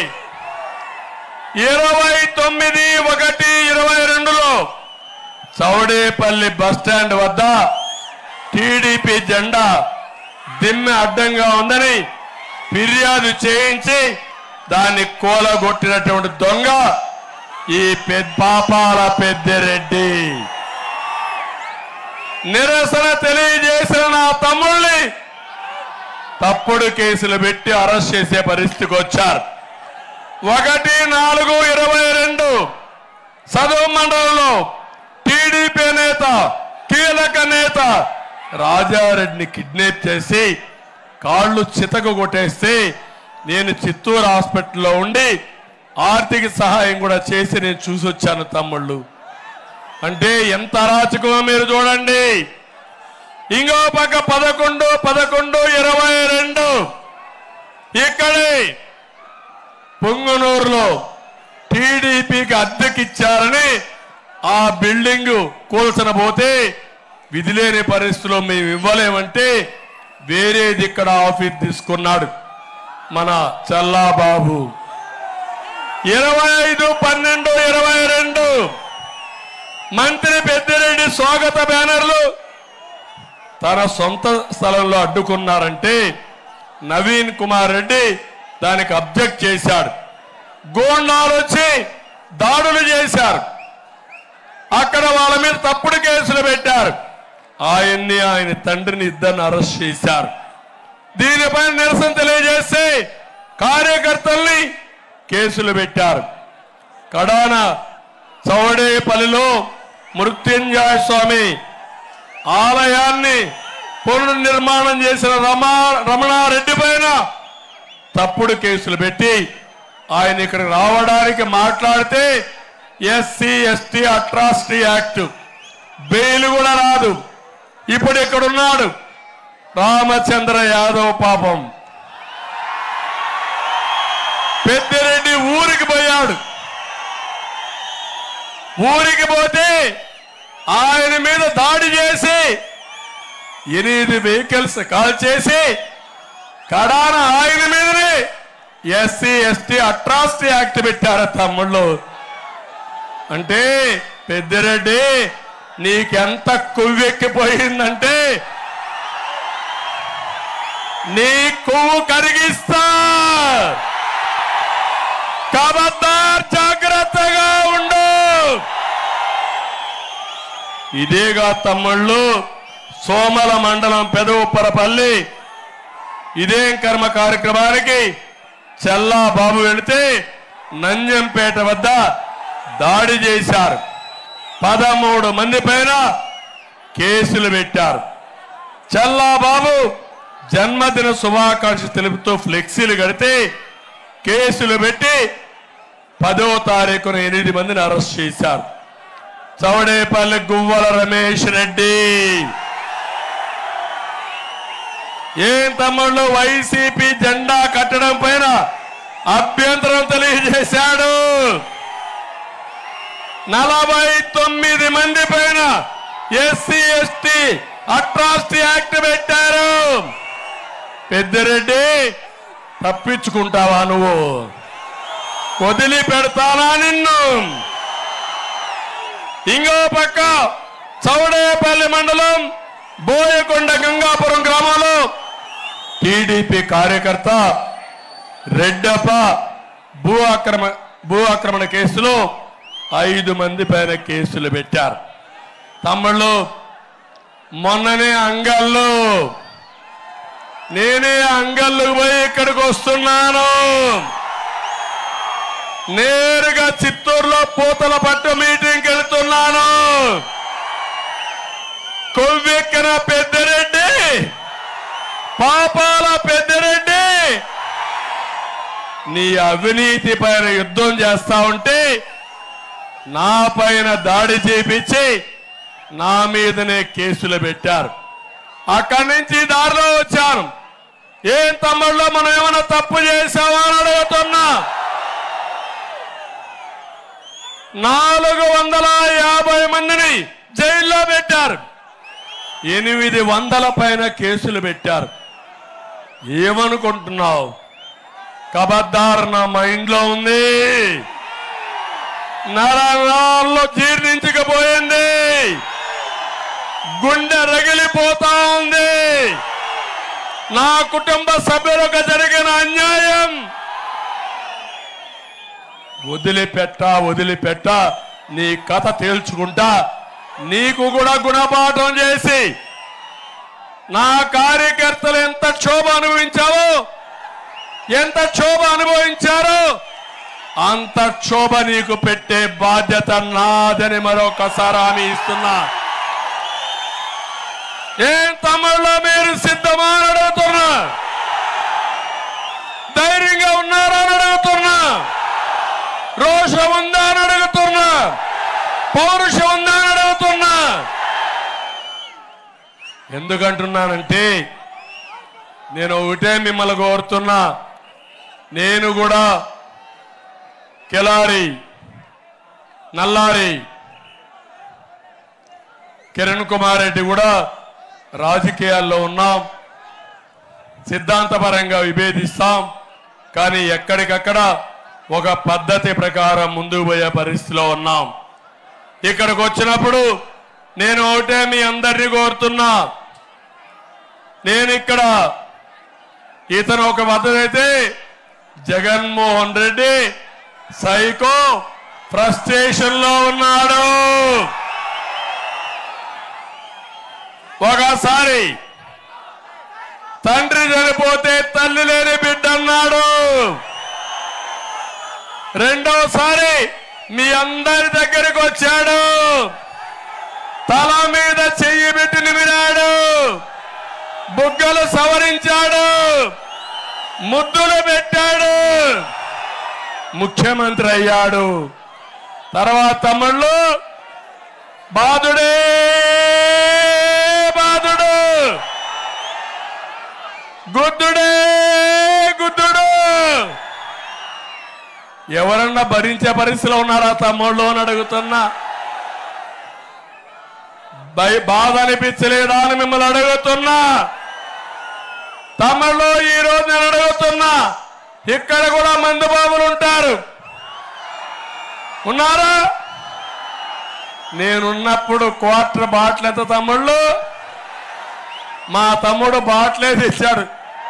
ఇరవై తొమ్మిది ఒకటి ఇరవై రెండులో చౌడేపల్లి బస్ స్టాండ్ వద్ద టీడీపీ జెండా దిమ్మె అడ్డంగా ఉందని ఫిర్యాదు చేయించి దాన్ని కూలగొట్టినటువంటి దొంగ ఈ పెద్ద పాపాల పెద్దిరెడ్డి నిరసన తెలియజేసిన నా తమ్ముళ్ళని తప్పుడు కేసులు పెట్టి అరెస్ట్ చేసే పరిస్థితికి వచ్చారు ఒకటి నాలుగు ఇరవై రెండు చదువు మండలంలో టీడీపీ నేత కీలక నేత రాజారెడ్డిని కిడ్నాప్ చేసి కాళ్ళు చితక కొట్టేస్తే నేను చిత్తూరు హాస్పిటల్లో ఉండి ఆర్థిక సహాయం కూడా చేసి నేను చూసి వచ్చాను తమ్ముళ్ళు అంటే ఎంత అరాచకమో మీరు చూడండి ఇంకో పక్క పదకొండు పదకొండు ఇరవై రెండు ఇక్కడే పొంగునూరులో టీడీపీకి అద్దెకిచ్చారని ఆ బిల్డింగ్ కూల్చన పోతే విధిలేని పరిస్థితిలో మేము ఇవ్వలేమంటే వేరేది ఇక్కడ ఆఫీస్ తీసుకున్నాడు మన చల్లాబాబు ఇరవై ఐదు పన్నెండు ఇరవై రెండు మంత్రి పెద్దిరెడ్డి స్వాగత బ్యానర్లు తన సొంత స్థలంలో అడ్డుకున్నారంటే నవీన్ కుమార్ రెడ్డి దానికి అబ్జెక్ట్ చేశాడు గోండాలు వచ్చి దాడులు చేశారు అక్కడ వాళ్ళ మీద తప్పుడు కేసులు పెట్టారు ఆయన్ని ఆయన తండ్రిని ఇద్దరిని అరెస్ట్ చేశారు దీనిపై నిరసన తెలియజేస్తే కార్యకర్తల్ని కేసులు పెట్టారు కడాన చౌడేపల్లిలో మృత్యుంజయ స్వామి ఆలయాన్ని పునర్నిర్మాణం చేసిన రమా రమణారెడ్డి పైన తప్పుడు కేసులు పెట్టి ఆయన ఇక్కడ రావడానికి మాట్లాడితే SC ST atrocity act bail కూడా రాదు ఇప్పుడు ఇక్కడ ఉన్నాడు రామచంద్ర యాదవ్ పాపం పెద్దిరెడ్డి ఊరికి పోయాడు ఊరికి పోతే ఆయన మీద దాడి చేసి ఎనిమిది వెహికల్స్ కాల్ చేసి కడాన ఆయన మీదనే ఎస్సీ ఎస్టీ అట్రాసిటీ యాక్ట్ పెట్టారు తమ్ముళ్ళు అంటే పెద్దిరెడ్డి నీకెంత కొవ్వెక్కిపోయిందంటే నీ కొవ్వు కరిగిస్తా కబద్దార్ జాగ్రత్తగా ఉండు ఇదేగా తమ్ముళ్ళు సోమల మండలం పెదవుప్పరపల్లి ఇదేం కర్మ కార్యక్రమానికి చల్లా బాబు వెళితే నంజంపేట వద్ద దాడి చేశారు పదమూడు మంది పైన కేసులు పెట్టారు చల్లా బాబు జన్మదిన శుభాకాంక్ష తెలుపుతూ ఫ్లెక్సీలు కడితే కేసులు పెట్టి పదో తారీఖున ఎనిమిది మందిని అరెస్ట్ చేశారు చవడేపల్లి గువ్వల రమేష్ రెడ్డి ఏం తమ్ముళ్ళు వైసీపీ జెండా కట్టడం పైన అభ్యంతరం తెలియజేశాడు నలభై తొమ్మిది మంది పైన ఎస్సీ ఎస్టీ అట్రాసిటీ యాక్ట్ పెట్టారు పెద్దిరెడ్డి తప్పించుకుంటావా నువ్వు వదిలి పెడతానా నిన్ను ఇంకో పక్క చౌడేపల్లి మండలం బోయకొండ గంగాపురం గ్రామంలో టీడీపీ కార్యకర్త రెడ్డప్ప భూ ఆక్రమ భూ ఆక్రమణ కేసులో ఐదు మంది పైన కేసులు పెట్టారు తమ్ముళ్ళు మొన్ననే అంగల్లో నేనే అంగల్లుకు పోయి ఇక్కడికి వస్తున్నాను నేరుగా చిత్తూరులో పూతల పట్టు మీటింగ్కి వెళ్తున్నాను కొవ్వెక్కిన పెద్దిరెడ్డి పాపాల పెద్దిరెడ్డి నీ అవినీతి పైన యుద్ధం చేస్తా ఉంటే నా పైన దాడి చేపించి నా మీదనే కేసులు పెట్టారు అక్కడి నుంచి దారిలో వచ్చాను ఏం తమ్ముళ్ళు మనం ఏమైనా తప్పు చేసావా అని అడుగుతున్నా నాలుగు వందల యాభై మందిని జైల్లో పెట్టారు ఎనిమిది వందల పైన కేసులు పెట్టారు ఏమనుకుంటున్నావు కబద్దార్ నా మైండ్లో ఉంది నరాల్లో జీర్ణించకపోయింది గుండె రగిలిపోతా ఉంది నా కుటుంబ సభ్యులకు జరిగిన అన్యాయం వదిలిపెట్ట వదిలిపెట్ట నీ కథ తేల్చుకుంటా నీకు కూడా గుణపాఠం చేసి నా కార్యకర్తలు ఎంత క్షోభ అనుభవించావో ఎంత క్షోభ అనుభవించారో అంత క్షోభ నీకు పెట్టే బాధ్యత నాదని మరొకసారి హామీ ఇస్తున్నా ఏం తమ్ముళ్ళు మీరు సిద్ధమా అని అడుగుతున్నా ధైర్యంగా ఉన్నారా అని అడుగుతున్నా రోషం ఉందా అని అడుగుతున్నా పౌరుషం ఉందా అని అడుగుతున్నా ఎందుకంటున్నానంటే నేను ఒకటే మిమ్మల్ని కోరుతున్నా నేను కూడా కెలారి నల్లారి కిరణ్ కుమార్ రెడ్డి కూడా రాజకీయాల్లో ఉన్నాం సిద్ధాంతపరంగా విభేదిస్తాం కానీ ఎక్కడికక్కడ ఒక పద్ధతి ప్రకారం ముందుకు పోయే పరిస్థితిలో ఉన్నాం ఇక్కడికి వచ్చినప్పుడు నేను ఒకటే మీ అందరినీ కోరుతున్నా నేను ఇక్కడ ఇతను ఒక మద్దతు అయితే జగన్మోహన్ రెడ్డి సైకో ఫ్రస్ట్రేషన్ లో ఉన్నాడు ఒకసారి తండ్రి చనిపోతే తల్లి లేని బిడ్డ అన్నాడు రెండోసారి మీ అందరి దగ్గరికి వచ్చాడు తల మీద చెయ్యి పెట్టి నిమిరాడు బుగ్గలు సవరించాడు ముద్దులు పెట్టాడు ముఖ్యమంత్రి అయ్యాడు తర్వాత తమ్ముళ్ళు బాధుడే బాధుడు గుద్దుడే గుద్దుడు ఎవరన్నా భరించే పరిస్థితిలో ఉన్నారా తమ్ముళ్ళు అని అడుగుతున్నా భయ బాధ అనిపించలేదా అని మిమ్మల్ని అడుగుతున్నా తమిళలో ఈ రోజు నేను అడుగుతున్నా ఇక్కడ కూడా మందు బాబులు ఉంటారు ఉన్నారా నేనున్నప్పుడు క్వార్టర్ బాటిల్ ఎంత తమ్ముళ్ళు మా తమ్ముడు బాటిలే తెచ్చాడు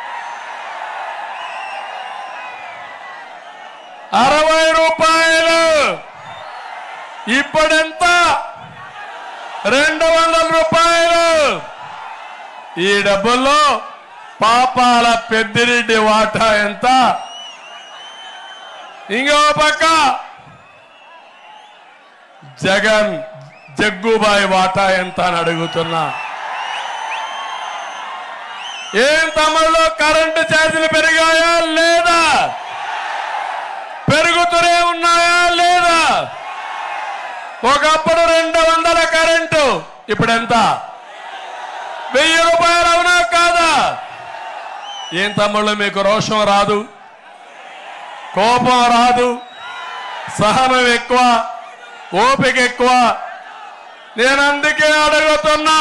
అరవై రూపాయలు ఇప్పుడెంత రెండు వందల రూపాయలు ఈ డబ్బుల్లో పాపాల పెద్దిరెడ్డి వాటా ఎంత ఇంకో పక్క జగన్ జగ్గుబాయి వాటా ఎంత అని అడుగుతున్నా ఏం తమలో కరెంటు ఛార్జీలు పెరిగాయా లేదా పెరుగుతూనే ఉన్నాయా లేదా ఒకప్పుడు రెండు వందల కరెంటు ఇప్పుడు ఎంత వెయ్యి రూపాయలు అవునా కాదా ఏం తమ్ముళ్ళు మీకు రోషం రాదు కోపం రాదు సహనం ఎక్కువ ఓపిక ఎక్కువ నేను అందుకే అడుగుతున్నా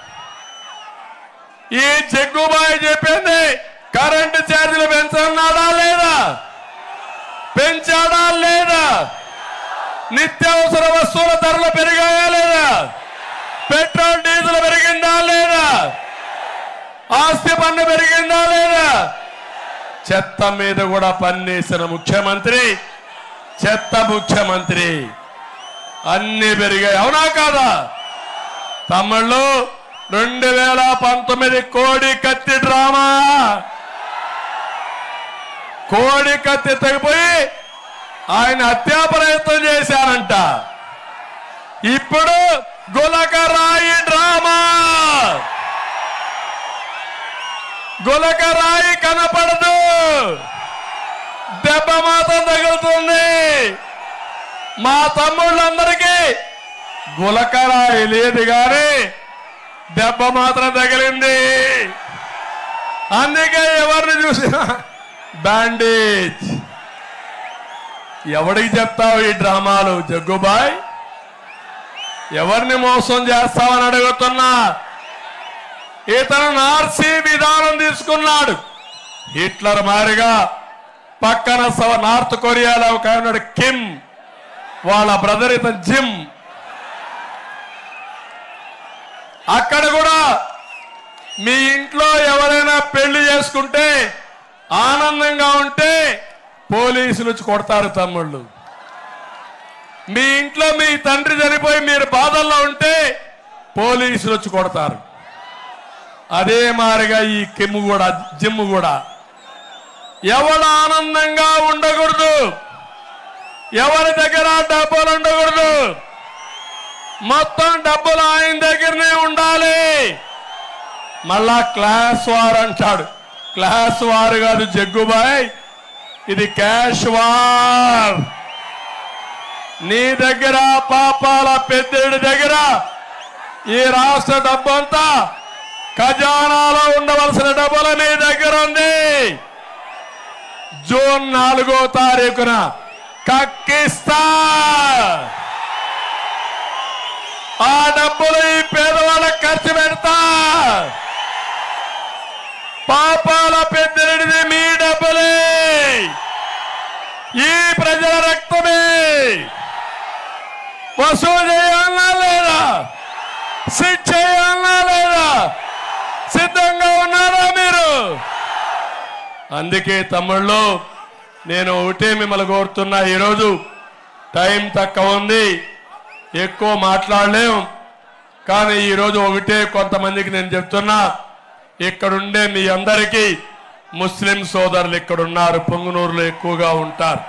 ఈ జగ్గుబాయి చెప్పింది కరెంటు ఛార్జీలు పెంచన్నాడా లేదా పెంచాడా లేదా నిత్యావసర వస్తువుల ధరలు పెరిగాయా లేదా పెట్రోల్ డీజిల్ పెరిగిందా లేదా ఆస్తి పన్ను పెరిగిందా లేదా చెత్త మీద కూడా పన్నేసిన ముఖ్యమంత్రి చెత్త ముఖ్యమంత్రి అన్ని పెరిగాయి అవునా కాదా తమ్ముళ్ళు రెండు వేల పంతొమ్మిది కోడి కత్తి డ్రామా కోడి కత్తి తెగిపోయి ఆయన హత్యా ప్రయత్నం చేశారంట ఇప్పుడు గులకరాయి డ్రామా గులకరాయి కనపడదు దెబ్బ మాత్రం తగులుతుంది మా తమ్ముళ్ళందరికీ గులకరాయి లేదు గాని దెబ్బ మాత్రం తగిలింది అందుకే ఎవరిని చూసినా బ్యాండేజ్ ఎవడికి చెప్తావు ఈ డ్రామాలు జగ్గుబాయ్ ఎవరిని మోసం చేస్తావని అడుగుతున్నా ఇతను నార్సీ విధానం తీసుకున్నాడు హిట్లర్ మారిగా పక్కన సవ నార్త్ కొరియాలో ఒక ఆయన ఉన్నాడు కిమ్ వాళ్ళ బ్రదర్ ఇతను జిమ్ అక్కడ కూడా మీ ఇంట్లో ఎవరైనా పెళ్లి చేసుకుంటే ఆనందంగా ఉంటే పోలీసులు వచ్చి కొడతారు తమ్ముళ్ళు మీ ఇంట్లో మీ తండ్రి చనిపోయి మీరు బాధల్లో ఉంటే పోలీసులు వచ్చి కొడతారు అదే మారిగా ఈ కిమ్ము కూడా జిమ్ కూడా ఎవడు ఆనందంగా ఉండకూడదు ఎవరి దగ్గర డబ్బులు ఉండకూడదు మొత్తం డబ్బులు ఆయన దగ్గరనే ఉండాలి మళ్ళా క్లాస్ వార్ అంటాడు క్లాస్ వార్ కాదు జగ్గుబాయ్ ఇది క్యాష్ వార్ నీ దగ్గర పాపాల పెద్దడి దగ్గర ఈ రాష్ట్ర డబ్బు అంతా ఖజానాలో ఉండవలసిన డబ్బులు నీ దగ్గర ఉంది జూన్ నాలుగో తారీఖున కక్కిస్తా ఆ డబ్బులు ఈ పేదవాళ్ళకి ఖర్చు పెడతా పాపాల పెద్దరిది మీ డబ్బులే ఈ ప్రజల రక్తమే వసూలు చేయాలన్నా లేదా సిట్ చేయాలన్నా లేదా సిద్ధంగా ఉన్నారా మీరు అందుకే తమ్ముళ్ళు నేను ఒకటే మిమ్మల్ని కోరుతున్నా ఈరోజు టైం తక్కువ ఉంది ఎక్కువ మాట్లాడలేం కానీ ఈరోజు ఒకటే కొంతమందికి నేను చెప్తున్నా ఇక్కడుండే మీ అందరికీ ముస్లిం సోదరులు ఇక్కడ ఉన్నారు పొంగునూరులో ఎక్కువగా ఉంటారు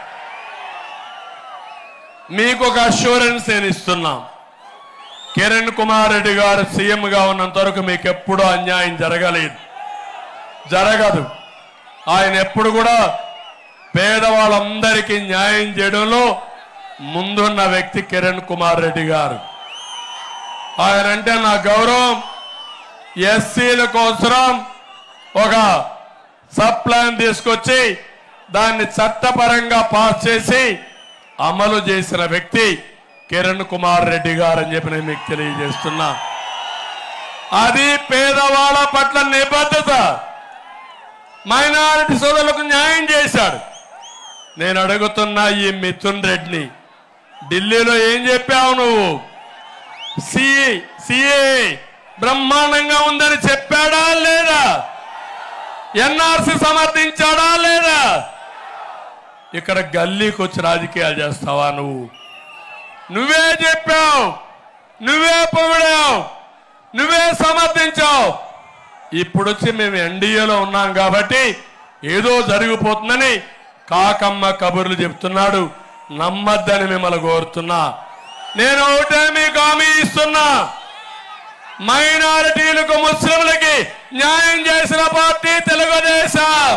మీకు ఒక అష్యూరెన్స్ నేను ఇస్తున్నా కిరణ్ కుమార్ రెడ్డి గారు సీఎంగా ఉన్నంత వరకు మీకు ఎప్పుడూ అన్యాయం జరగలేదు జరగదు ఆయన ఎప్పుడు కూడా పేదవాళ్ళందరికీ న్యాయం చేయడంలో ముందున్న వ్యక్తి కిరణ్ కుమార్ రెడ్డి గారు ఆయన అంటే నా గౌరవం ఎస్సీల కోసం ఒక సబ్ ప్లాన్ తీసుకొచ్చి దాన్ని చట్టపరంగా పాస్ చేసి అమలు చేసిన వ్యక్తి కిరణ్ కుమార్ రెడ్డి గారు అని చెప్పి నేను మీకు తెలియజేస్తున్నా అది పేదవాళ్ళ పట్ల నిబద్ధత మైనారిటీ సోదరులకు న్యాయం చేశాడు నేను అడుగుతున్నా ఈ మిథున్ రెడ్డిని ఢిల్లీలో ఏం చెప్పావు నువ్వు సిఏ సిఏ బ్రహ్మాండంగా ఉందని చెప్పాడా లేదా ఎన్ఆర్సి సమర్థించాడా లేదా ఇక్కడ గల్లీకి వచ్చి రాజకీయాలు చేస్తావా నువ్వు నువ్వే చెప్పావు నువ్వే పొగిడావు నువ్వే సమర్థించావు ఇప్పుడు వచ్చి మేము ఎన్డీఏలో ఉన్నాం కాబట్టి ఏదో జరిగిపోతుందని కాకమ్మ కబుర్లు చెప్తున్నాడు నమ్మద్దని మిమ్మల్ని కోరుతున్నా నేను ఒకటే మీకు హామీ ఇస్తున్నా మైనారిటీలకు ముస్లింలకి న్యాయం చేసిన పార్టీ తెలుగుదేశం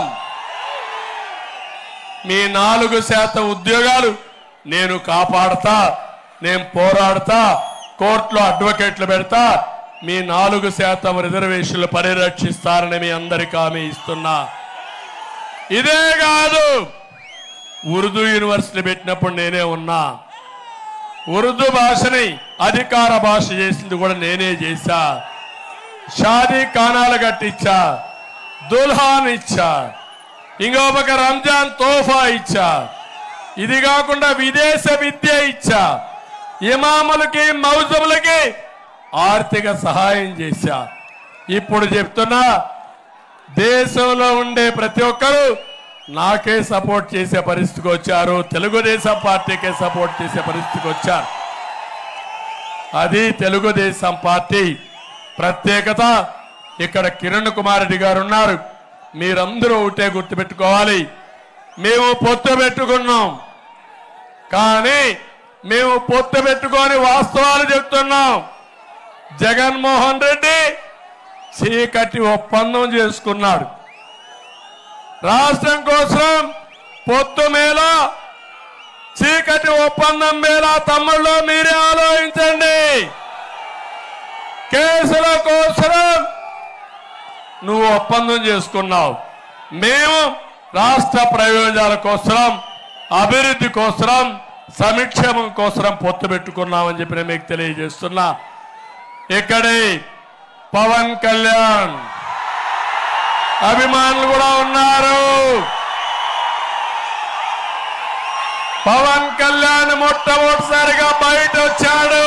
మీ నాలుగు శాతం ఉద్యోగాలు నేను కాపాడతా నేను పోరాడతా కోర్టులో అడ్వకేట్లు పెడతా మీ నాలుగు శాతం రిజర్వేషన్లు పరిరక్షిస్తారని మీ అందరికీ హామీ ఇస్తున్నా ఇదే కాదు ఉర్దూ యూనివర్సిటీ పెట్టినప్పుడు నేనే ఉన్నా ఉర్దూ భాషని అధికార భాష చేసింది కూడా నేనే చేశా షాదీ కానాలు కట్టించా దుల్హాన్ ఇచ్చా ఇంకో పక్క రంజాన్ తోఫా ఇచ్చా ఇది కాకుండా విదేశ విద్య ఇచ్చా ఇమాములకి మౌజములకి ఆర్థిక సహాయం చేశా ఇప్పుడు చెప్తున్నా దేశంలో ఉండే ప్రతి ఒక్కరూ నాకే సపోర్ట్ చేసే పరిస్థితికి వచ్చారు తెలుగుదేశం పార్టీకే సపోర్ట్ చేసే పరిస్థితికి వచ్చారు అది తెలుగుదేశం పార్టీ ప్రత్యేకత ఇక్కడ కిరణ్ కుమార్ రెడ్డి గారు ఉన్నారు మీరందరూ ఒకటే గుర్తుపెట్టుకోవాలి మేము పొత్తు పెట్టుకున్నాం కానీ మేము పొత్తు పెట్టుకొని వాస్తవాలు చెప్తున్నాం జగన్మోహన్ రెడ్డి చీకటి ఒప్పందం చేసుకున్నాడు రాష్ట్రం కోసం పొత్తు మేళ చీకటి ఒప్పందం మేళ తమ్ముళ్ళు మీరే ఆలోచించండి కేసుల కోసం నువ్వు ఒప్పందం చేసుకున్నావు మేము రాష్ట్ర ప్రయోజనాల కోసం అభివృద్ధి కోసం సంక్షేమం కోసం పొత్తు పెట్టుకున్నామని చెప్పి నేను మీకు తెలియజేస్తున్నా ఇక్కడే పవన్ కళ్యాణ్ అభిమానులు కూడా ఉన్నారు పవన్ కళ్యాణ్ మొట్టమొదటిసారిగా బయట వచ్చాడు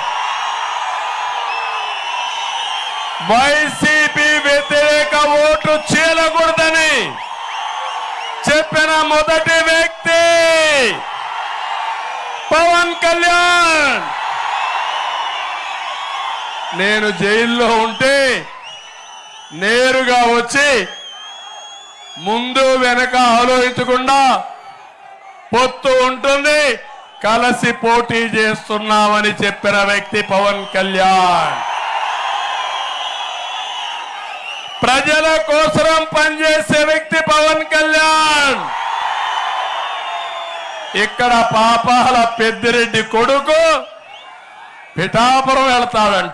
వైసీపీ వ్యతిరేక ఓటు చీలకూడదని చెప్పిన మొదటి వ్యక్తి పవన్ కళ్యాణ్ నేను జైల్లో ఉంటే నేరుగా వచ్చి ముందు వెనక ఆలోచించకుండా పొత్తు ఉంటుంది కలిసి పోటీ చేస్తున్నామని చెప్పిన వ్యక్తి పవన్ కళ్యాణ్ ప్రజల కోసం పనిచేసే వ్యక్తి పవన్ కళ్యాణ్ ఇక్కడ పాపాల పెద్దిరెడ్డి కొడుకు పిఠాపురం వెళ్తాడంట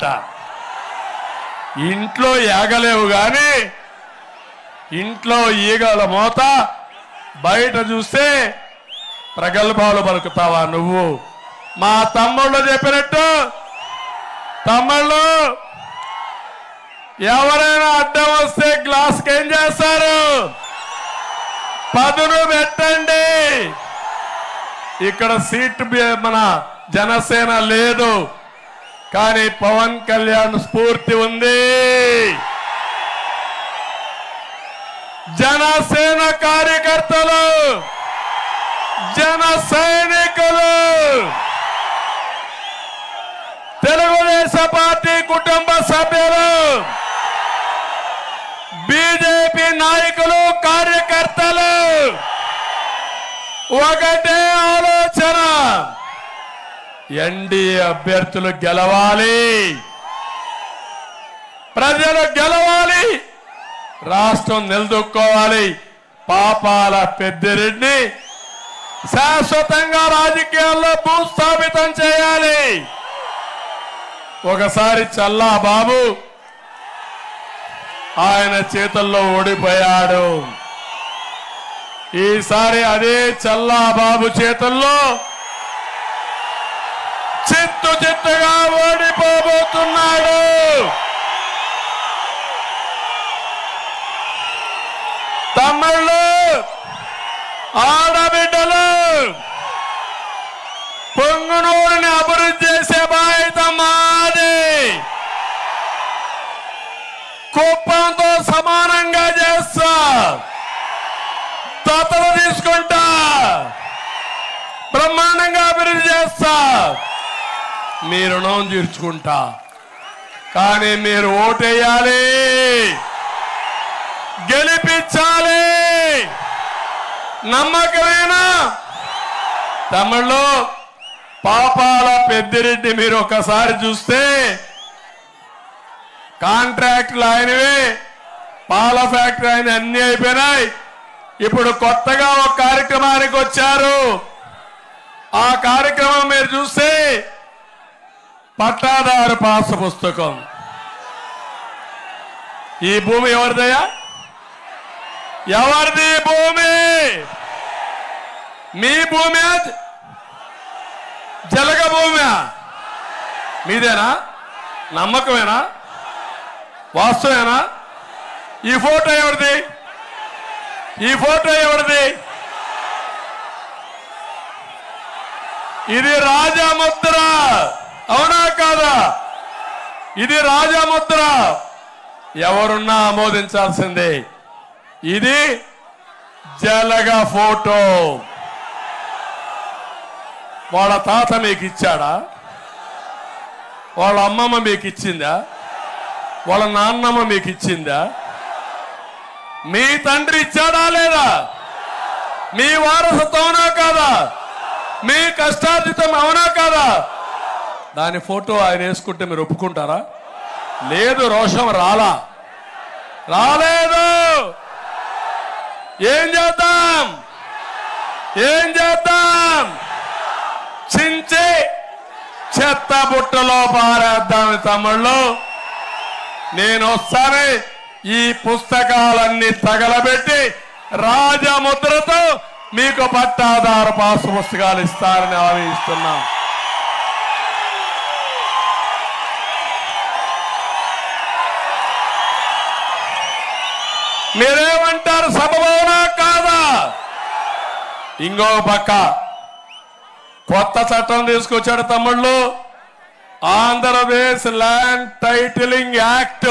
ఇంట్లో ఏగలేవు గాని ఇంట్లో ఈగల మోత బయట చూస్తే ప్రగల్భాలు పలుకుతావా నువ్వు మా తమ్ముళ్ళు చెప్పినట్టు తమ్ముళ్ళు ఎవరైనా అడ్డం వస్తే గ్లాస్కి ఏం చేస్తారు పదును పెట్టండి ఇక్కడ సీట్ బి- మన జనసేన లేదు కానీ పవన్ కళ్యాణ్ స్ఫూర్తి ఉంది జనసేన కార్యకర్తలు జన సైనికులు తెలుగుదేశం పార్టీ కుటుంబ సభ్యులు బీజేపీ నాయకులు కార్యకర్తలు ఒకటే ఆలోచన ఎన్డీఏ అభ్యర్థులు గెలవాలి ప్రజలు గెలవాలి రాష్ట్రం నిలదొక్కోవాలి పాపాల పెద్దిరెడ్డిని శాశ్వతంగా రాజకీయాల్లో భూస్థాపితం చేయాలి ఒకసారి చల్లా బాబు ఆయన చేతుల్లో ఓడిపోయాడు ఈసారి అదే చల్లా బాబు చేతుల్లో చిత్తు చిత్తుగా ఓడిపోబోతున్నాడు తమ్ముళ్ళు ఆడబిడ్డలు పొంగునూరుని అభివృద్ధి చేసే బాధ్యత మాది కుప్పంతో సమానంగా చేస్తా తతలు తీసుకుంటా బ్రహ్మాండంగా అభివృద్ధి చేస్తా మీ రుణం తీర్చుకుంటా కానీ మీరు ఓటేయాలి గెలిపించాలి నమ్మకమేనా తమిళ్లో పాపాల పెద్దిరెడ్డి మీరు ఒకసారి చూస్తే కాంట్రాక్టులు ఆయనవే పాల ఫ్యాక్టరీ ఆయన అన్ని అయిపోయినాయి ఇప్పుడు కొత్తగా ఒక కార్యక్రమానికి వచ్చారు ఆ కార్యక్రమం మీరు చూస్తే పట్టాదారు పాస పుస్తకం ఈ భూమి ఎవరిదయ్యా ఎవరిది ఈ భూమి మీ భూమి జలగ భూమి మీదేనా నమ్మకమేనా వాస్తవేనా ఈ ఫోటో ఎవరిది ఈ ఫోటో ఎవరిది ఇది రాజముద్ర అవునా కాదా ఇది రాజముద్ర ఎవరున్నా ఆమోదించాల్సిందే ఇది జలగ ఫోటో వాళ్ళ తాత మీకు ఇచ్చాడా వాళ్ళ అమ్మమ్మ మీకు ఇచ్చిందా వాళ్ళ నాన్నమ్మ మీకు ఇచ్చిందా మీ తండ్రి ఇచ్చాడా లేదా మీ వారసత్వం అవునా కాదా మీ కష్టార్జితం అవునా కాదా దాని ఫోటో ఆయన వేసుకుంటే మీరు ఒప్పుకుంటారా లేదు రోషం రాలా రాలేదు ఏం చేద్దాం ఏం చేద్దాం చించి చెత్త బుట్టలో పారేద్దాం తమ్ముళ్ళు నేను వస్తానే ఈ పుస్తకాలన్నీ తగలబెట్టి రాజముద్రతో మీకు పట్టాదారు పాసు పుస్తకాలు ఇస్తారని ఆలోచిస్తున్నాం మీరేమంటారు సభవనా కాదా ఇంకో పక్క కొత్త చట్టం తీసుకొచ్చాడు తమ్ముళ్ళు Andhra Pradesh land titling act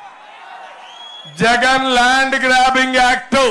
Jagan land grabbing act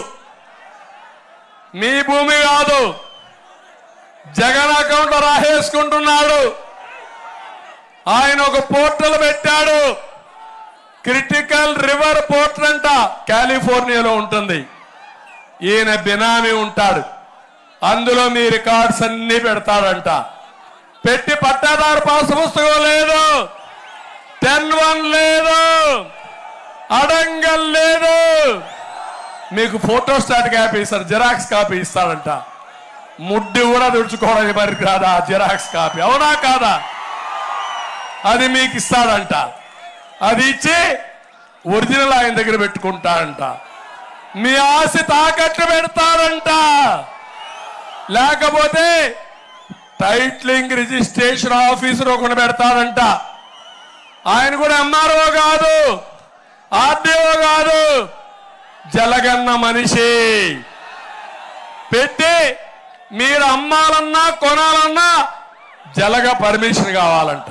మీ భూమి కాదు జగన్ అకౌంట్ రాసేసుకుంటున్నాడు ఆయన ఒక పోర్టల్ పెట్టాడు క్రిటికల్ రివర్ పోర్టల్ అంట కాలిఫోర్నియాలో ఉంటుంది ఈయన బినామీ ఉంటాడు అందులో మీ రికార్డ్స్ అన్ని పెడతాడంట పెట్టి పట్టాదారు పాస్ పుస్తకం లేదు టెన్ వన్ లేదు అడంగల్ లేదు మీకు ఫోటో స్టాట్ కాపీ ఇస్తారు జిరాక్స్ కాపీ ఇస్తాడంట ముడ్డి కూడా తుడుచుకోవడానికి మరి కాదా జిరాక్స్ కాపీ అవునా కాదా అది మీకు ఇస్తాడంట అది ఇచ్చి ఒరిజినల్ ఆయన దగ్గర పెట్టుకుంటాడంట మీ ఆశ తాకట్టు పెడతాడంట లేకపోతే టైట్లింగ్ రిజిస్ట్రేషన్ ఆఫీసర్ ఒకటి పెడతాడంట ఆయన కూడా ఎంఆర్ఓ కాదు ఆర్డీఓ కాదు జలగన్న మనిషి పెట్టి మీరు అమ్మాలన్నా కొనాలన్నా జలగ పర్మిషన్ కావాలంట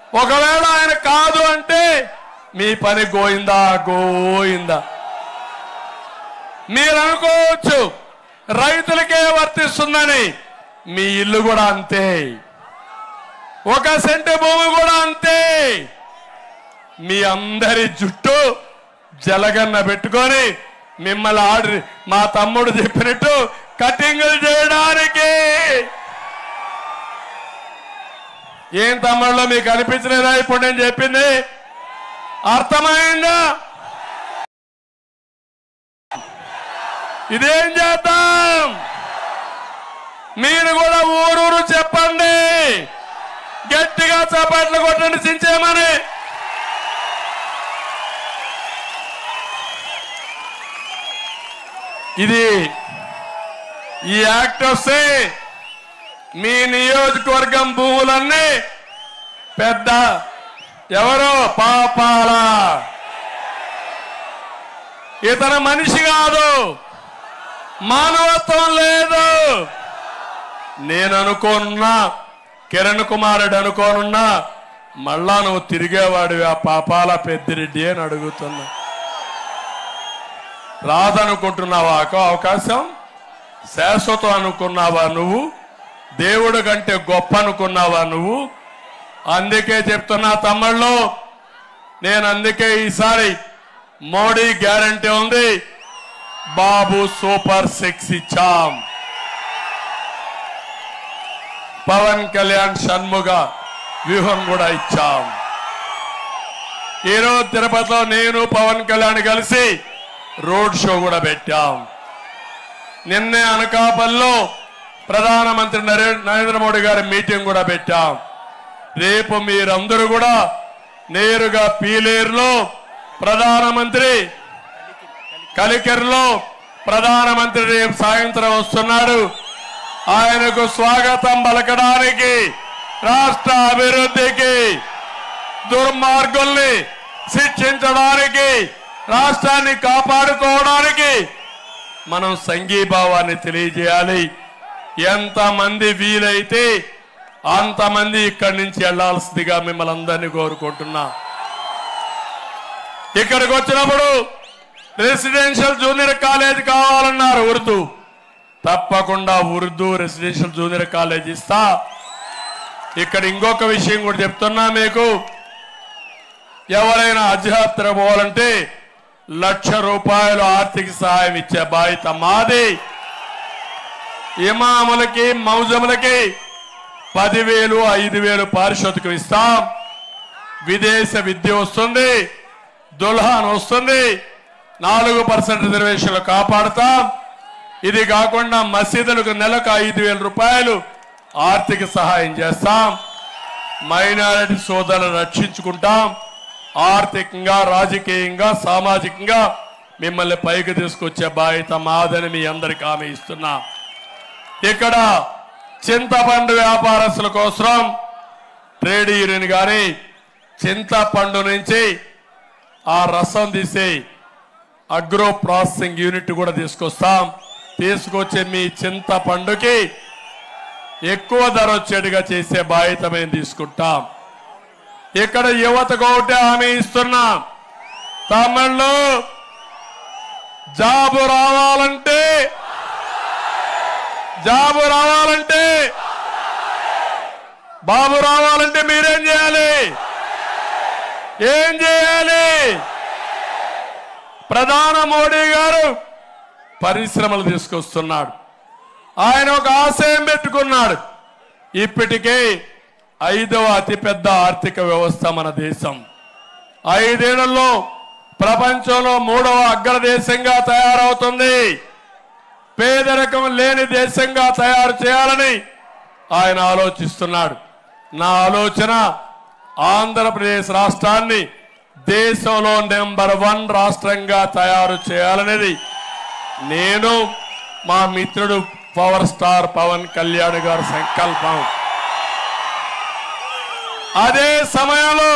ఒకవేళ ఆయన కాదు అంటే మీ పని గోయిందా గోయిందా మీరు అనుకోవచ్చు రైతులకే వర్తిస్తుందని మీ ఇల్లు కూడా అంతే ఒక సెంటు భూమి కూడా అంతే మీ అందరి జుట్టు జలగన్న పెట్టుకొని మిమ్మల్ని ఆర్డర్ మా తమ్ముడు చెప్పినట్టు కటింగులు చేయడానికి ఏం తమ్ముళ్ళు మీకు అనిపించలేదా ఇప్పుడు నేను చెప్పింది అర్థమైందా ఇదేం చేద్దాం మీరు కూడా ఊరూరు చెప్పండి గట్టిగా చప్పట్లు కొట్టండి చించేమని ఇది ఈ యాక్ట్ వస్తే మీ నియోజకవర్గం భూములన్నీ పెద్ద ఎవరో పాపాల ఇతను మనిషి కాదు మానవత్వం లేదు నేను అనుకోనున్నా కిరణ్ కుమారుడు అనుకోనున్నా మళ్ళా నువ్వు తిరిగేవాడివి ఆ పాపాల పెద్దిరెడ్డి అని అడుగుతున్నా రాదనుకుంటున్నావా ఆ అవకాశం శాశ్వతం అనుకున్నావా నువ్వు దేవుడు కంటే గొప్ప అనుకున్నావా నువ్వు అందుకే చెప్తున్నా తమ్ముళ్ళు నేను అందుకే ఈసారి మోడీ గ్యారంటీ ఉంది బాబు సూపర్ సిక్స్ ఇచ్చాం పవన్ కళ్యాణ్ షణ్ముగ వ్యూహం కూడా ఇచ్చాం ఈరోజు తిరుపతిలో నేను పవన్ కళ్యాణ్ కలిసి రోడ్ షో కూడా పెట్టాం నిన్నే అనకాపల్లో ప్రధానమంత్రి నరే- నరేంద్ర మోడీ గారి మీటింగ్ కూడా పెట్టాం రేపు మీరందరూ కూడా నేరుగా పీలేరులో ప్రధానమంత్రి కలికెరలో ప్రధానమంత్రి రేపు సాయంత్రం వస్తున్నాడు ఆయనకు స్వాగతం పలకడానికి రాష్ట్ర అభివృద్ధికి దుర్మార్గుల్ని శిక్షించడానికి రాష్ట్రాన్ని కాపాడుకోవడానికి మనం సంఘీభావాన్ని తెలియజేయాలి ఎంతమంది వీలైతే అంతమంది ఇక్కడి నుంచి వెళ్లాల్సిందిగా మిమ్మల్ని అందరినీ కోరుకుంటున్నా ఇక్కడికి వచ్చినప్పుడు రెసిడెన్షియల్ జూనియర్ కాలేజ్ కావాలన్నారు ఉర్దూ తప్పకుండా ఉర్దూ రెసిడెన్షియల్ జూనియర్ కాలేజ్ ఇస్తా ఇక్కడ ఇంకొక విషయం కూడా చెప్తున్నా మీకు ఎవరైనా అధ్యాత్ర పోవాలంటే లక్ష రూపాయలు ఆర్థిక సహాయం ఇచ్చే బాధ్యత మాది ఇమాములకి మౌజములకి పదివేలు ఐదు వేలు పారిశోధకం ఇస్తాం విదేశ విద్య వస్తుంది దుల్హాన్ వస్తుంది నాలుగు పర్సెంట్ రిజర్వేషన్లు కాపాడుతాం ఇది కాకుండా మసీదులకు నెలకు ఐదు వేల రూపాయలు ఆర్థిక సహాయం చేస్తాం మైనారిటీ సోదరులను రక్షించుకుంటాం ఆర్థికంగా రాజకీయంగా సామాజికంగా మిమ్మల్ని పైకి తీసుకొచ్చే బాధ్యత మాదని మీ అందరికి హామీ ఇస్తున్నా ఇక్కడ చింతపండు వ్యాపారస్తుల కోసం ట్రేడ్ యూనియన్ గాని చింతపండు నుంచి ఆ రసం తీసి అగ్రో ప్రాసెసింగ్ యూనిట్ కూడా తీసుకొస్తాం తీసుకొచ్చి మీ చింతపండుకి ఎక్కువ ధర వచ్చేట్టుగా చేసే బాధ్యత మేము తీసుకుంటాం ఇక్కడ యువతకు ఒకటే హామీ ఇస్తున్నాం తమిళ్ళు జాబు రావాలంటే జాబు రావాలంటే బాబు రావాలంటే మీరేం చేయాలి ఏం చేయాలి ప్రధాన మోడీ గారు పరిశ్రమలు తీసుకొస్తున్నాడు ఆయన ఒక ఆశయం పెట్టుకున్నాడు ఇప్పటికే ఐదవ అతిపెద్ద ఆర్థిక వ్యవస్థ మన దేశం ఐదేళ్లలో ప్రపంచంలో మూడవ అగ్రదేశంగా తయారవుతుంది పేదరికం లేని దేశంగా తయారు చేయాలని ఆయన ఆలోచిస్తున్నాడు నా ఆలోచన ఆంధ్రప్రదేశ్ రాష్ట్రాన్ని దేశంలో నెంబర్ వన్ రాష్ట్రంగా తయారు చేయాలనేది నేను మా మిత్రుడు పవర్ స్టార్ పవన్ కళ్యాణ్ గారి సంకల్పం అదే సమయంలో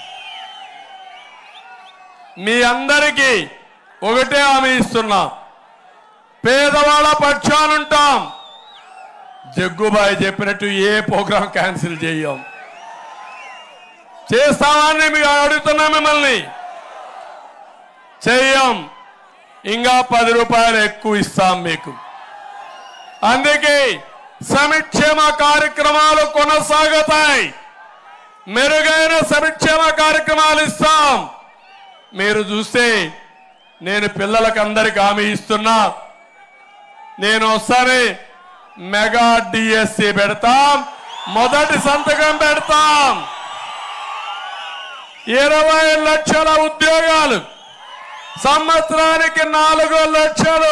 మీ అందరికీ ఒకటే హామీ ఇస్తున్నా పేదవాళ్ళ పక్షానుంటాం జగ్గుబాయి చెప్పినట్టు ఏ ప్రోగ్రాం క్యాన్సిల్ చేయం చేస్తామని మీకు అడుగుతున్నా మిమ్మల్ని చెయ్యం ఇంకా పది రూపాయలు ఎక్కువ ఇస్తాం మీకు అందుకే సంక్షేమ కార్యక్రమాలు కొనసాగుతాయి మెరుగైన సంక్షేమ కార్యక్రమాలు ఇస్తాం మీరు చూస్తే నేను పిల్లలకు అందరికి హామీ ఇస్తున్నా నేను ఒకసారి మెగా డిఎస్సి పెడతాం మొదటి సంతకం పెడతాం ఇరవై లక్షల ఉద్యోగాలు సంవత్సరానికి నాలుగు లక్షలు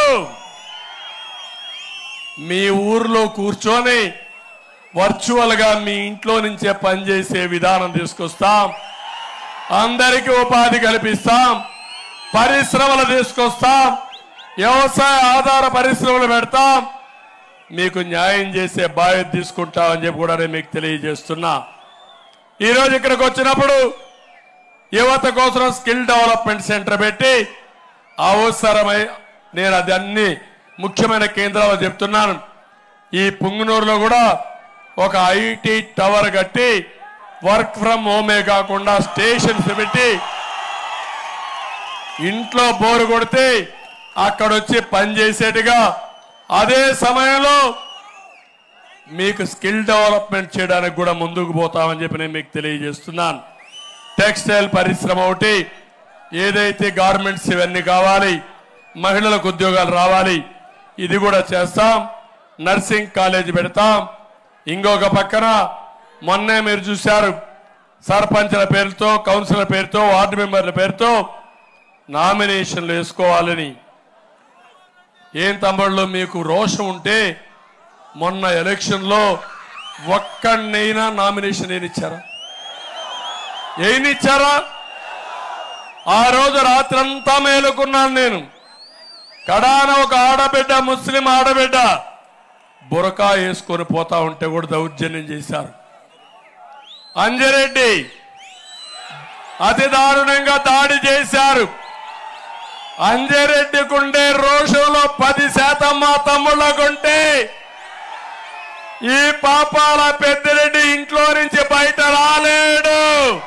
మీ ఊర్లో కూర్చొని వర్చువల్ గా మీ ఇంట్లో నుంచే పనిచేసే విధానం తీసుకొస్తాం అందరికీ ఉపాధి కల్పిస్తాం పరిశ్రమలు తీసుకొస్తాం వ్యవసాయ ఆధార పరిశ్రమలు పెడతాం మీకు న్యాయం చేసే బాధ్యత తీసుకుంటామని చెప్పి కూడా నేను మీకు తెలియజేస్తున్నా ఈరోజు ఇక్కడికి వచ్చినప్పుడు యువత కోసం స్కిల్ డెవలప్మెంట్ సెంటర్ పెట్టి అవసరమై నేను అది అన్ని ముఖ్యమైన కేంద్రాలు చెప్తున్నాను ఈ పుంగనూరులో కూడా ఒక ఐటీ టవర్ కట్టి వర్క్ ఫ్రమ్ హోమే కాకుండా స్టేషన్స్ పెట్టి ఇంట్లో బోరు కొడితే అక్కడ వచ్చి పనిచేసేట్టుగా అదే సమయంలో మీకు స్కిల్ డెవలప్మెంట్ చేయడానికి కూడా ముందుకు పోతామని చెప్పి నేను మీకు తెలియజేస్తున్నాను టెక్స్టైల్ పరిశ్రమ ఒకటి ఏదైతే గార్మెంట్స్ ఇవన్నీ కావాలి మహిళలకు ఉద్యోగాలు రావాలి ఇది కూడా చేస్తాం నర్సింగ్ కాలేజ్ పెడతాం ఇంకొక పక్కన మొన్నే మీరు చూశారు సర్పంచ్ల పేరుతో కౌన్సిలర్ పేరుతో వార్డు మెంబర్ల పేరుతో నామినేషన్లు వేసుకోవాలని ఏం తమ్ముళ్ళు మీకు రోషం ఉంటే మొన్న ఎలక్షన్లో ఒక్కడినైనా నామినేషన్ ఏనిచ్చారా ఏనిచ్చారా ఆ రోజు రాత్రంతా మేలుకున్నాను నేను కడాన ఒక ఆడబిడ్డ ముస్లిం ఆడబిడ్డ బురకా వేసుకొని పోతా ఉంటే కూడా దౌర్జన్యం చేశారు అంజరెడ్డి అతి దారుణంగా దాడి చేశారు అంజరెడ్డికుండే రోషంలో పది శాతం మా తమ్ముళ్ళకుంటే ఈ పాపాల పెద్దిరెడ్డి ఇంట్లో నుంచి బయట రాలేడు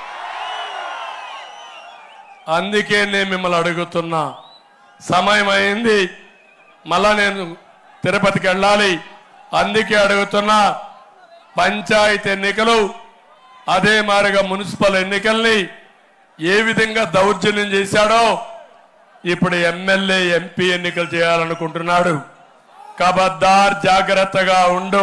అందుకే నేను మిమ్మల్ని అడుగుతున్నా సమయం అయింది మళ్ళా నేను తిరుపతికి వెళ్ళాలి అందుకే అడుగుతున్నా పంచాయతీ ఎన్నికలు అదే మారిగా మున్సిపల్ ఎన్నికల్ని ఏ విధంగా దౌర్జన్యం చేశాడో ఇప్పుడు ఎమ్మెల్యే ఎంపీ ఎన్నికలు చేయాలనుకుంటున్నాడు కబద్దార్ జాగ్రత్తగా ఉండు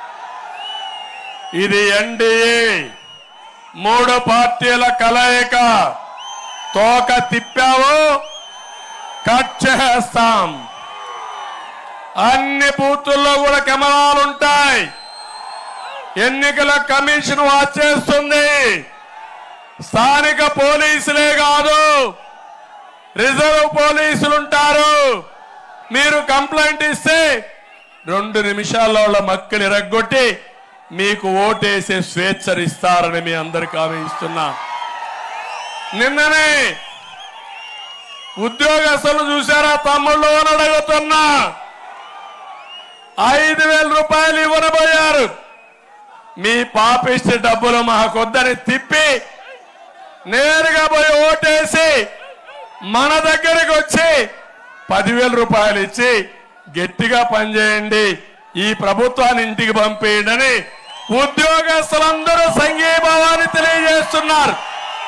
ఇది ఎన్డీఏ మూడు పార్టీల కలయిక తోక తిప్పావు కట్ చేస్తాం అన్ని బూతుల్లో కూడా కెమెరాలు ఉంటాయి ఎన్నికల కమిషన్ వాచ్ చేస్తుంది స్థానిక పోలీసులే కాదు రిజర్వ్ పోలీసులు ఉంటారు మీరు కంప్లైంట్ ఇస్తే రెండు నిమిషాల్లో వాళ్ళ మక్కలు ఇరగొట్టి మీకు ఓటేసే స్వేచ్ఛనిస్తారని మీ అందరికి హామీ ఇస్తున్నా నిన్ననే ఉద్యోగస్తులు చూసారా తమ్ముళ్ళు అని అడుగుతున్నా ఐదు వేల రూపాయలు ఇవ్వనబోయారు మీ పాపిష్టి డబ్బులు మాకొద్దని తిప్పి నేరుగా పోయి ఓటేసి మన దగ్గరికి వచ్చి పదివేల రూపాయలు ఇచ్చి గట్టిగా పనిచేయండి ఈ ప్రభుత్వాన్ని ఇంటికి పంపేయండి అని ఉద్యోగస్తులందరూ సంఘీభావాన్ని తెలియజేస్తున్నారు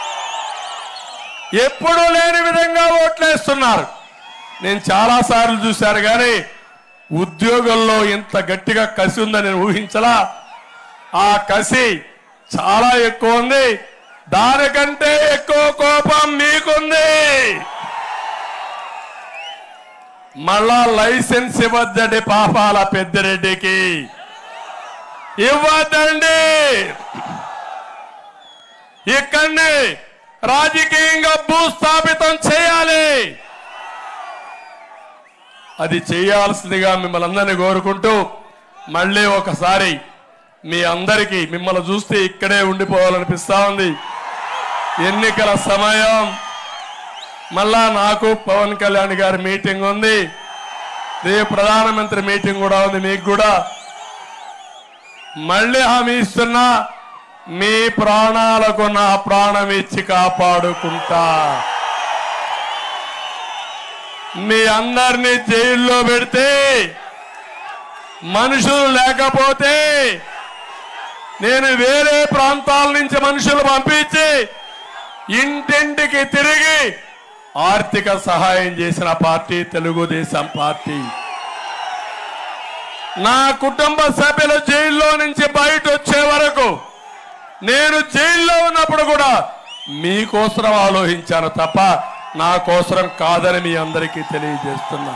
ఎప్పుడూ లేని విధంగా ఓట్లేస్తున్నారు నేను చాలా సార్లు చూశాను కానీ ఉద్యోగంలో ఇంత గట్టిగా కసి ఉందని నేను ఊహించలా ఆ కసి చాలా ఎక్కువ ఉంది దానికంటే ఎక్కువ కోపం మీకుంది మళ్ళా లైసెన్స్ ఇవ్వద్దండి పాపాల పెద్దిరెడ్డికి ఇవ్వద్దండి ఇక్కడిని రాజకీయంగా భూస్థాపితం చేయాలి అది చేయాల్సిందిగా మిమ్మల్ని అందరినీ కోరుకుంటూ మళ్ళీ ఒకసారి మీ అందరికీ మిమ్మల్ని చూస్తే ఇక్కడే ఉండిపోవాలనిపిస్తా ఉంది ఎన్నికల సమయం మళ్ళా నాకు పవన్ కళ్యాణ్ గారి మీటింగ్ ఉంది రేపు ప్రధానమంత్రి మీటింగ్ కూడా ఉంది మీకు కూడా మళ్ళీ హామీ ఇస్తున్నా మీ ప్రాణాలకు నా ప్రాణం ఇచ్చి కాపాడుకుంటా మీ అందరినీ జైల్లో పెడితే మనుషులు లేకపోతే నేను వేరే ప్రాంతాల నుంచి మనుషులు పంపించి ఇంటింటికి తిరిగి ఆర్థిక సహాయం చేసిన పార్టీ తెలుగుదేశం పార్టీ నా కుటుంబ సభ్యులు జైల్లో నుంచి బయట వచ్చే వరకు నేను జైల్లో ఉన్నప్పుడు కూడా మీకోసరం ఆలోచించాను తప్ప నా కోసరం కాదని మీ అందరికీ తెలియజేస్తున్నా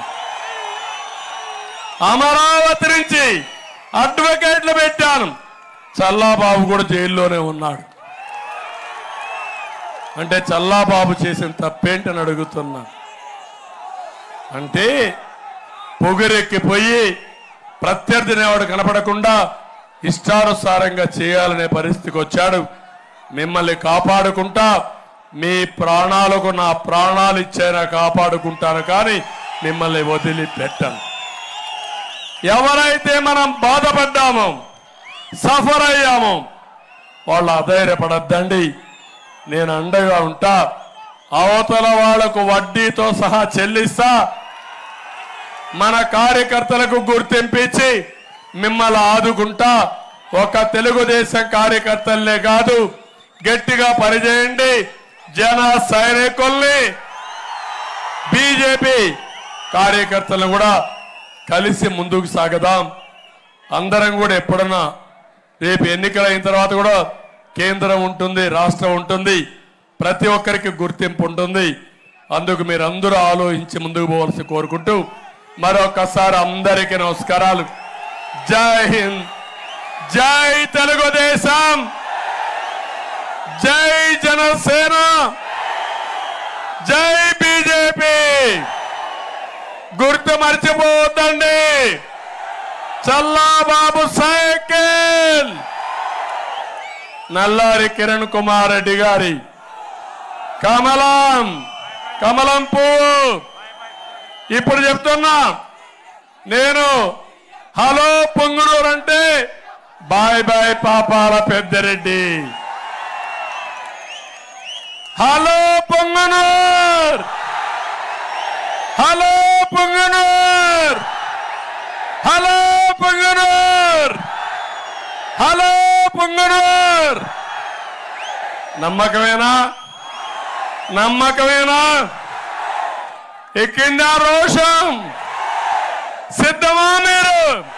అమరావతి నుంచి అడ్వకేట్లు పెట్టాను చల్లాబాబు కూడా జైల్లోనే ఉన్నాడు అంటే చల్లాబాబు చేసిన తప్పేంటని అడుగుతున్నా అంటే పొగరెక్కిపోయి ప్రత్యర్థిని వాడు కనపడకుండా ఇష్టానుసారంగా చేయాలనే పరిస్థితికి వచ్చాడు మిమ్మల్ని కాపాడుకుంటా మీ ప్రాణాలకు నా ప్రాణాలు ఇచ్చైనా కాపాడుకుంటాను కానీ మిమ్మల్ని వదిలిపెట్టను ఎవరైతే మనం బాధపడ్డామో సఫర్ అయ్యామో వాళ్ళు అధైర్యపడద్దండి నేను అండగా ఉంటా అవతల వాళ్లకు వడ్డీతో సహా చెల్లిస్తా మన కార్యకర్తలకు గుర్తింపించి మిమ్మల్ని ఆదుకుంటా ఒక తెలుగుదేశం కార్యకర్తలే కాదు గట్టిగా పనిచేయండి జన సైనికుల్ని బీజేపీ కార్యకర్తలను కూడా కలిసి ముందుకు సాగదాం అందరం కూడా ఎప్పుడన్నా రేపు ఎన్నికలు అయిన తర్వాత కూడా కేంద్రం ఉంటుంది రాష్ట్రం ఉంటుంది ప్రతి ఒక్కరికి గుర్తింపు ఉంటుంది అందుకు మీరు అందరూ ఆలోచించి ముందుకు పోవాల్సి కోరుకుంటూ మరొకసారి అందరికీ నమస్కారాలు జై హింద్ జై తెలుగుదేశం జై జనసేన జై బీజేపీ గుర్తు మర్చిపోవద్దండి చల్లాబాబు సైకిల్ నల్లారి కిరణ్ కుమార్ రెడ్డి గారి కమలం కమలం పువ్వు ఇప్పుడు చెప్తున్నా నేను హలో పొంగునూరు అంటే బాయ్ బాయ్ పాపాల Peddireddy hello Punganur hello Punganur hello Punganur hello Punganur నమ్మకమేనా నమ్మకమేనా ఎక్కిందా రోషం సిద్ధమా మీరు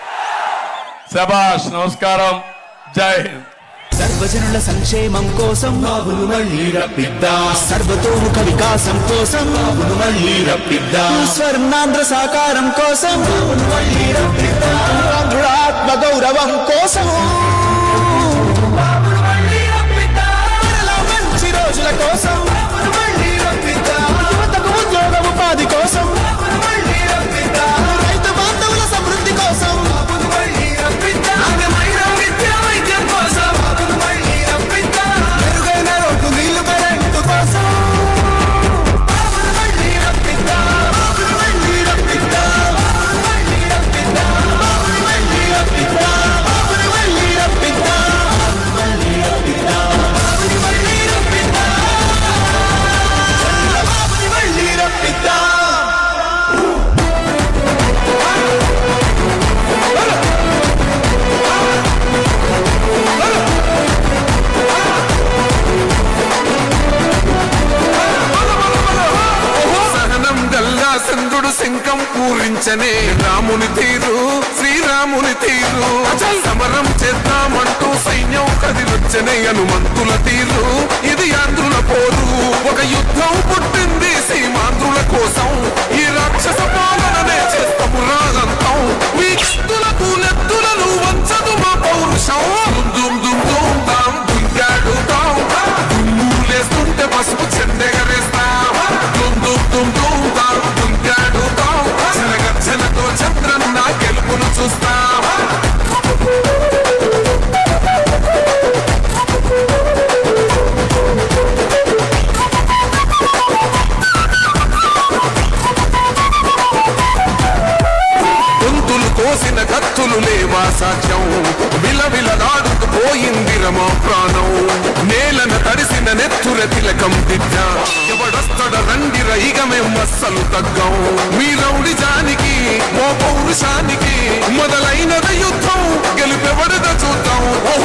శబాష్ నమస్కారం జై హింద్ సర్వజనుల సంక్షేమం కోసం బాబును మళ్ళీ రప్పిద్దా సర్వతోముఖ వికాసం కోసం బాబును మళ్ళీ రప్పిద్దా స్వర్ణాంధ్ర సాకారం కోసం బాబును మళ్ళీ రప్పిద్దా ఆంధ్రుల ఆత్మ గౌరవం కోసం బాబును మళ్ళీ రప్పిద్దా మరలా మంచి రోజుల కోసం బాబును మళ్ళీ రప్పిద్దా యువతకు ఉద్యోగ ఉపాధి కోసం బాబును మళ్ళీ రప్పిద్దా రైతు బాంధవుల సమృద్ధి కోసం బాబును మళ్ళీ రప్పిద్దా నాణ్యమైన విద్యా వైద్యం కోసం బాబును మళ్ళీ రప్పిద్దా మెరుగైన రోడ్లు నీళ్లు కరెంటు కోసం బాబును మళ్ళీ రప్పిద్దా బాబును మళ్ళీ రప్పిద్దా బాబును మళ్ళీ రప్పిద్దా బాబును మళ్ళీ రప్పిద్దా బాబును మళ్ళీ రప్పిద్దా బాబును మళ్ళీ రప్పిద్దా బాబుని మళ్ళీ రప్పిద్దా బాబుని మళ్ళీ రప్పిద్దా సహనం గల్లా చంద్రుడు శంఖం పూరించనే రాముని తీరు శ్రీరాముని తీరు సమరం చేద్దామంటూ సైన్యం కదిలొచ్చనే హనుమంతుల తీరు ఇది ఆంధ్రుల పోరు ఒక యుద్ధం పుట్టింది సీమాంధ్రుల కోసం ఈ రాక్షస పాలననే చేస్తాము రాగంతం మీ కత్తులకు నెత్తులను వంచదు మా పౌరుషం దుమ్ దుమ్ దుమ్ తాం దుంగాడు తాం దుమ్ములేస్తుంటే పసుపు చెందెగరేస్తాం దుమ్ దుమ్ దుమ్ దుమ్ తాం దుంగాడు తాం జనగర్జనతో చంద్రన్న గెలుపును చూస్తాం గొంతులు కోసిన కత్తులు లేవా సాధ్యం యుద్ధం విలవిలలాడుతూ పోయింది రమా ప్రాణం నేలన తడిసిన నెత్తుర తిలకం దిద్ద ఎవడొస్తడ రండి రైగమే మస్సలు తగ్గం మీ రౌడి జానికి ఓ పౌరుషానికి మొదలైనద యుద్ధం గెలుపెవడద చూద్దాం ఓ